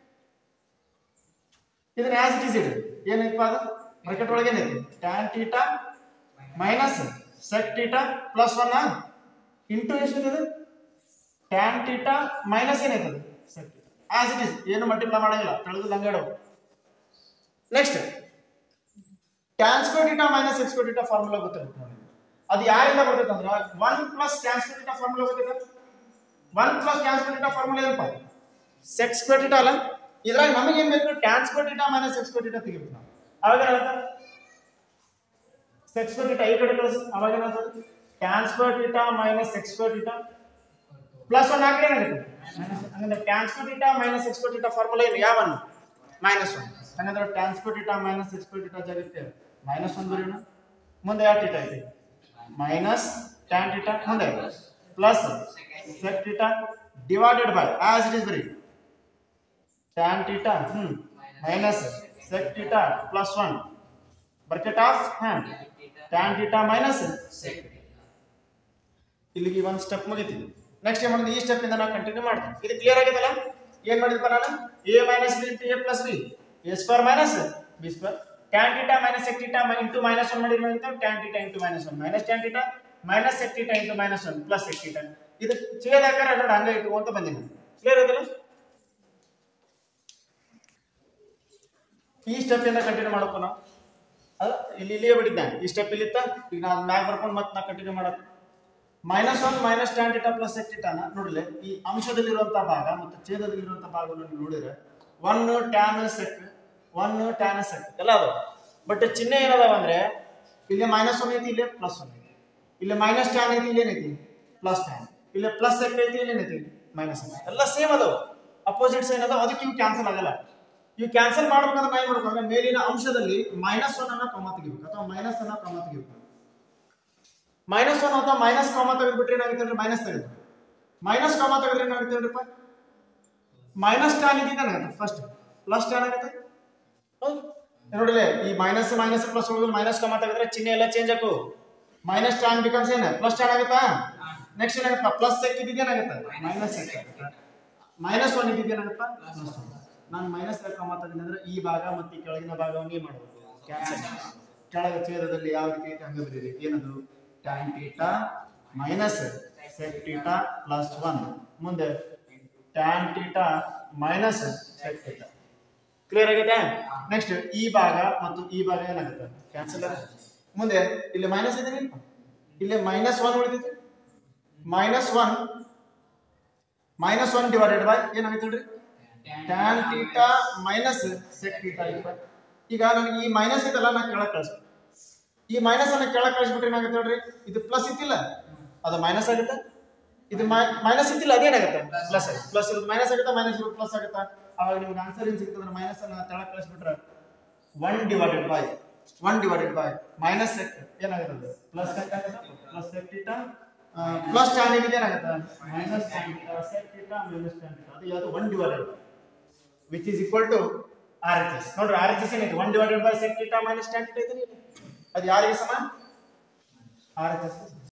ಇದನ್ನ as it is ಇಡಿ ಏನೈತಪ್ಪ ಅದು bracket ಒಳಗೆ ಏನೈತಿ tan theta minus sec theta plus one into ಎಷ್ಟಿದೆ ಟ್ಯಾನ್ ಟೀಟಾ ಮೈನಸ್ ಏನೈತದು sec theta as it is ಏನು ಮಲ್ಟಿಪ್ಲೈ ಮಾಡಂಗಿಲ್ಲ ತೆಗೆದು ಲಂಗಾಡೋ next tan square theta minus x square theta formula ಗೊತ್ತಿರುತ್ತೆ ನೋಡಿ ಅದು ಯಾರಿಂದ ಬರ್ತೈತೆ ಅಂದ್ರೆ one plus tan square theta formula ಗೊತ್ತೈತೆ one plus tan square theta formula ಏನಪ್ಪ ಸೆಕ್ಸ್ ಸ್ಕ್ವೇರ್ ಟೀಟಾ ಅಲ್ಲ ಇದ್ರಾಗ ನಮಗೆ ಏನ್ ಬೇಕು tan square theta minus x square theta ತೆಗಿಬೇಕು ನಾವು ಅವಾಗ ಏನಾಗುತ್ತೆ ಸೆಕ್ಸ್ ಸ್ಕ್ವೇರ್ ಟೀಟಾ ಈ ಕಡೆ ಕಳಿಸಿ ಅವಾಗ ಏನಾಗುತ್ತೆ tan square theta minus x square theta plus one ಆ ಕಡೆ ಏನಾಗುತ್ತೆ ಹಂಗಂದ್ರೆ tan square theta minus x square theta formula ಏನು ಯಾವನ್ ಮೈನಸ್ ಒನ್ ಹಂಗಂದ್ರೆ tan square theta minus x square theta ಜಾಗಕ್ಕೆ ಮೈನಸ್ ಒನ್ ಬರೀನು ಮುಂದೆ ಯಾವ ಟೀಟಾ ಐತಿ ಮೈನಸ್ ಟ್ಯಾನ್ ಟೀಟಾ ಮುಂದೆ plus sec theta divided by as it is ಬರೀ tan theta hmm minus sec theta plus 1 bracket of hmm, tan theta minus sec ಇಲ್ಲಿಗೆ ಒಂದು step ಮುಗಿತಿ next ಏನ್ ಮಾಡೋದು ಈ ಸ್ಟೆಪ್ ಇಂದ ನಾವು ಕಂಟಿನ್ಯೂ ಮಾಡ್ತೀವಿ ಇದು ಕ್ಲಿಯರ್ ಆಗಿದಲ್ಲ ಏನ್ ಮಾಡಿದ್ಪ ನಾನು A minus B into A plus B A square minus B square tan theta minus sec theta into minus one ಮಾಡಿದ್ರೆ ಏನಾಗುತ್ತೆ tan theta into minus one minus tan theta minus sec theta into minus one plus sec theta ಇದು ಛೇದಾಕಾರ ನೋಡಿ ಹಂಗೆ ಇಟ್ಟು ಅಂತ ಬಂದಿನಿ clear ಅದಲ್ಲ ಈ ಸ್ಟೆಪ್ ಇಂದ ಕಂಟಿನ್ಯೂ ಮಾಡಪ್ಪ ನಾವು ಅಲ್ಲ ಇಲ್ಲಿ ಇಲ್ಲಿಯೇ ಬಿಟ್ಟಿದ್ದೆ ಈ ಸ್ಟೆಪ್ ಇಲ್ಲಿತ್ತ ಈಗ ನಾನು ಮ್ಯಾಗ್ ಬರ್ಕೊಂಡು ಮತ್ತೆ ನಾ ಕಂಟಿನ್ಯೂ ಮಾಡಕ್ಕೆ minus one minus tan theta plus sec ಟೀಟಾನ ನೋಡಿಲೆ ಈ ಅಂಶದಲ್ಲಿರುವಂತಹ ಭಾಗ ಮತ್ತು ಛೇದದಲ್ಲಿರುವಂತಹ ಭಾಗವನ್ನು ನೀವು ನೋಡಿದ್ರೆ one tan sec one tan sec ಎಲ್ಲ ಅದಾವ ಬಟ್ ಚಿಹ್ನೆ ಏನದಾವ ಅಂದ್ರೆ ಇಲ್ಲಿ ಮೈನಸ್ ಒನ್ ಐತಿ ಇಲ್ಲಿ ಪ್ಲಸ್ ಒನ್ ಐತಿ ಇಲ್ಲಿ ಮೈನಸ್ ಟ್ಯಾನ್ ಐತಿ ಇಲ್ಲಿ ಏನೈತಿ ಪ್ಲಸ್ ಟ್ಯಾನ್ ಇಲ್ಲಿ ಪ್ಲಸ್ ಸೆಕ್ ಐತಿ ಇಲ್ಲಿ ಏನೈತಿ ಮೈನಸ್ ಎಲ್ಲ ಸೇಮ್ ಅದಾವ ಅಪೋಸಿಟ್ ಸೈನ್ ಅದಾವ ಅದಕ್ಕೆ ಇವು ಕ್ಯಾನ್ಸಲ್ ಆಗಲ್ಲ ಇವು ಕ್ಯಾನ್ಸಲ್ ಮಾಡ್ಬೇಕಂದ್ರೆ ನಾ ಏನ್ ಮಾಡ್ಬೇಕು ಅಂದ್ರೆ ಮೇಲಿನ ಅಂಶದಲ್ಲಿ ಮೈನಸ್ ಒನ್ ಅನ್ನ ಕಾಮ ತೆಗಿಬೇಕು ಅಥವಾ ಮೈನಸ್ ಅನ್ನ ಕಾಮ ತೆಗಿಬೇಕು ಮೈನಸ್ ಒನ್ ಅಥವಾ ಮೈನಸ್ ಕಾಮ ತೆಗೆದ್ಬಿಟ್ರೆ ಏನಾಗುತ್ತೆ ಅಂದ್ರೆ ಮೈನಸ್ ತೆಗೆದು ಮೈನಸ್ ಕಾಮ ತೆಗೆದ್ರೆ ಏನಾಗುತ್ತೆ ಹೇಳ್ರಿಪ್ಪ ಮೈನಸ್ ಟ್ಯಾನ್ ಇದ್ದಿದ್ದೇನಾಗುತ್ತೆ ಫಸ್ಟ್ ಪ್ಲಸ್ ಟ್ಯಾನ್ ಆಗುತ್ತೆ ಹೌದು ನೋಡಿಲೆ ಈ ಮೈನಸ್ ಮೈನಸ್ ಪ್ಲಸ್ ಹೊಡೆದ್ರೆ ಮೈನಸ್ ಕಾಮ ತೆಗೆದ್ರೆ ಚಿಹ್ನೆ ಎಲ್ಲ ಚೇಂಜ್ ಆಕು ಮೈನಸ್ ಟ್ಯಾನ್ ಬಿಕಮ್ಸ್ ಏನು ಪ್ಲಸ್ ಟ್ಯಾನ್ ಆಗುತ್ತಾ ನೆಕ್ಸ್ಟ್ ಏನಾಗುತ್ತಾ ಪ್ಲಸ್ ಸೆಕ್ ಇದ್ದಿದ್ದೇನಾಗುತ್ತೆ ಮೈನಸ್ ಸೆಕ್ ಮೈನಸ್ ಒನ್ ಇದ್ದಿದ್ದೇನಾಗುತ್ತಾ ಪ್ಲಸ್ ಒನ್ ನಾನು ಮೈನಸ್ ಕಾಮ ತೆಗೆದ್ರೆ ಅಂದ್ರೆ ಈ ಭಾಗ ಮತ್ತು ಈ ಕೆಳಗಿನ ಭಾಗವನ್ನು ಏನು ಮಾಡಬೇಕು ಕ್ಯಾನ್ಸಲ್ ಕೆಳಗ ಛೇದದಲ್ಲಿ ಯಾವ ರೀತಿ ಐತೆ ಹಂಗೆ ಬರೀರಿ ಏನದು tan theta minus sec theta plus one ಮುಂದೆ tan theta minus sec theta clear ಆಗಿದೆ ನೆಕ್ಸ್ಟ್ ಈ ಭಾಗ ಮತ್ತು ಈ ಭಾಗ ಏನಾಗುತ್ತೆ ಕ್ಯಾನ್ಸಲ್ ಮುಂದೆ ಇಲ್ಲಿ ಮೈನಸ್ ಇದೆ ಇಲ್ಲಿ ಮೈನಸ್ ಒನ್ ಉಳಿದಿದೆ minus one minus one divided by ಏನಾಗುತ್ತೆ ಹೇಳ್ರಿ tan theta minus sec theta ಈಗ ನನಗೆ ಈ ಮೈನಸ್ ಇದೆಲ್ಲ ನಾ ಕೆಳಗೆ ಕಳಿಸ್ಬೇಕು ಈ ಮೈನಸ್ ಅನ್ನ ಕೆಳಗೆ ಕಳಿಸ್ಬಿಟ್ರೆ ಏನಾಗುತ್ತೆ ಹೇಳ್ರಿ ಇದು ಪ್ಲಸ್ ಇತ್ತಿಲ್ಲ ಅದು ಮೈನಸ್ ಆಗುತ್ತೆ ಇದು ಮೈನಸ್ ಇತ್ತಿಲ್ಲ ಅದೇನಾಗುತ್ತೆ ಪ್ಲಸ್ ಪ್ಲಸ್ ಇರೋದು ಮೈನಸ್ ಆಗುತ್ತಾ ಮೈನಸ್ ಇರೋದು ಪ್ಲಸ್ ಆಗುತ್ತಾ ಅವಾಗ ನಿಮ್ಗೆ ಆನ್ಸರ್ ಏನ್ ಸಿಗ್ತದೆ ಅಂದ್ರೆ ಮೈನಸ್ ಅನ್ನ ಕೆಳಗೆ ಕಳಿಸ್ಬಿಟ್ರೆ one divided by one divided by minus sec ಏನಾಗುತ್ತೆ ಪ್ಲಸ್ ಸೆಕ್ ಆಗುತ್ತೆ plus sec theta plus tan ಇದೆ ಏನಾಗುತ್ತೆ minus tan theta sec theta minus tan theta ಅದು ಯಾವುದು one divided by which is equal to R H S ನೋಡ್ರಿ R H S ಏನಿದೆ one divided by sec theta minus tan theta ಇದೆ ಅದು ಯಾರಿಗೆ ಸಮ ಆರ್ ಎಚ್ ಎಸ್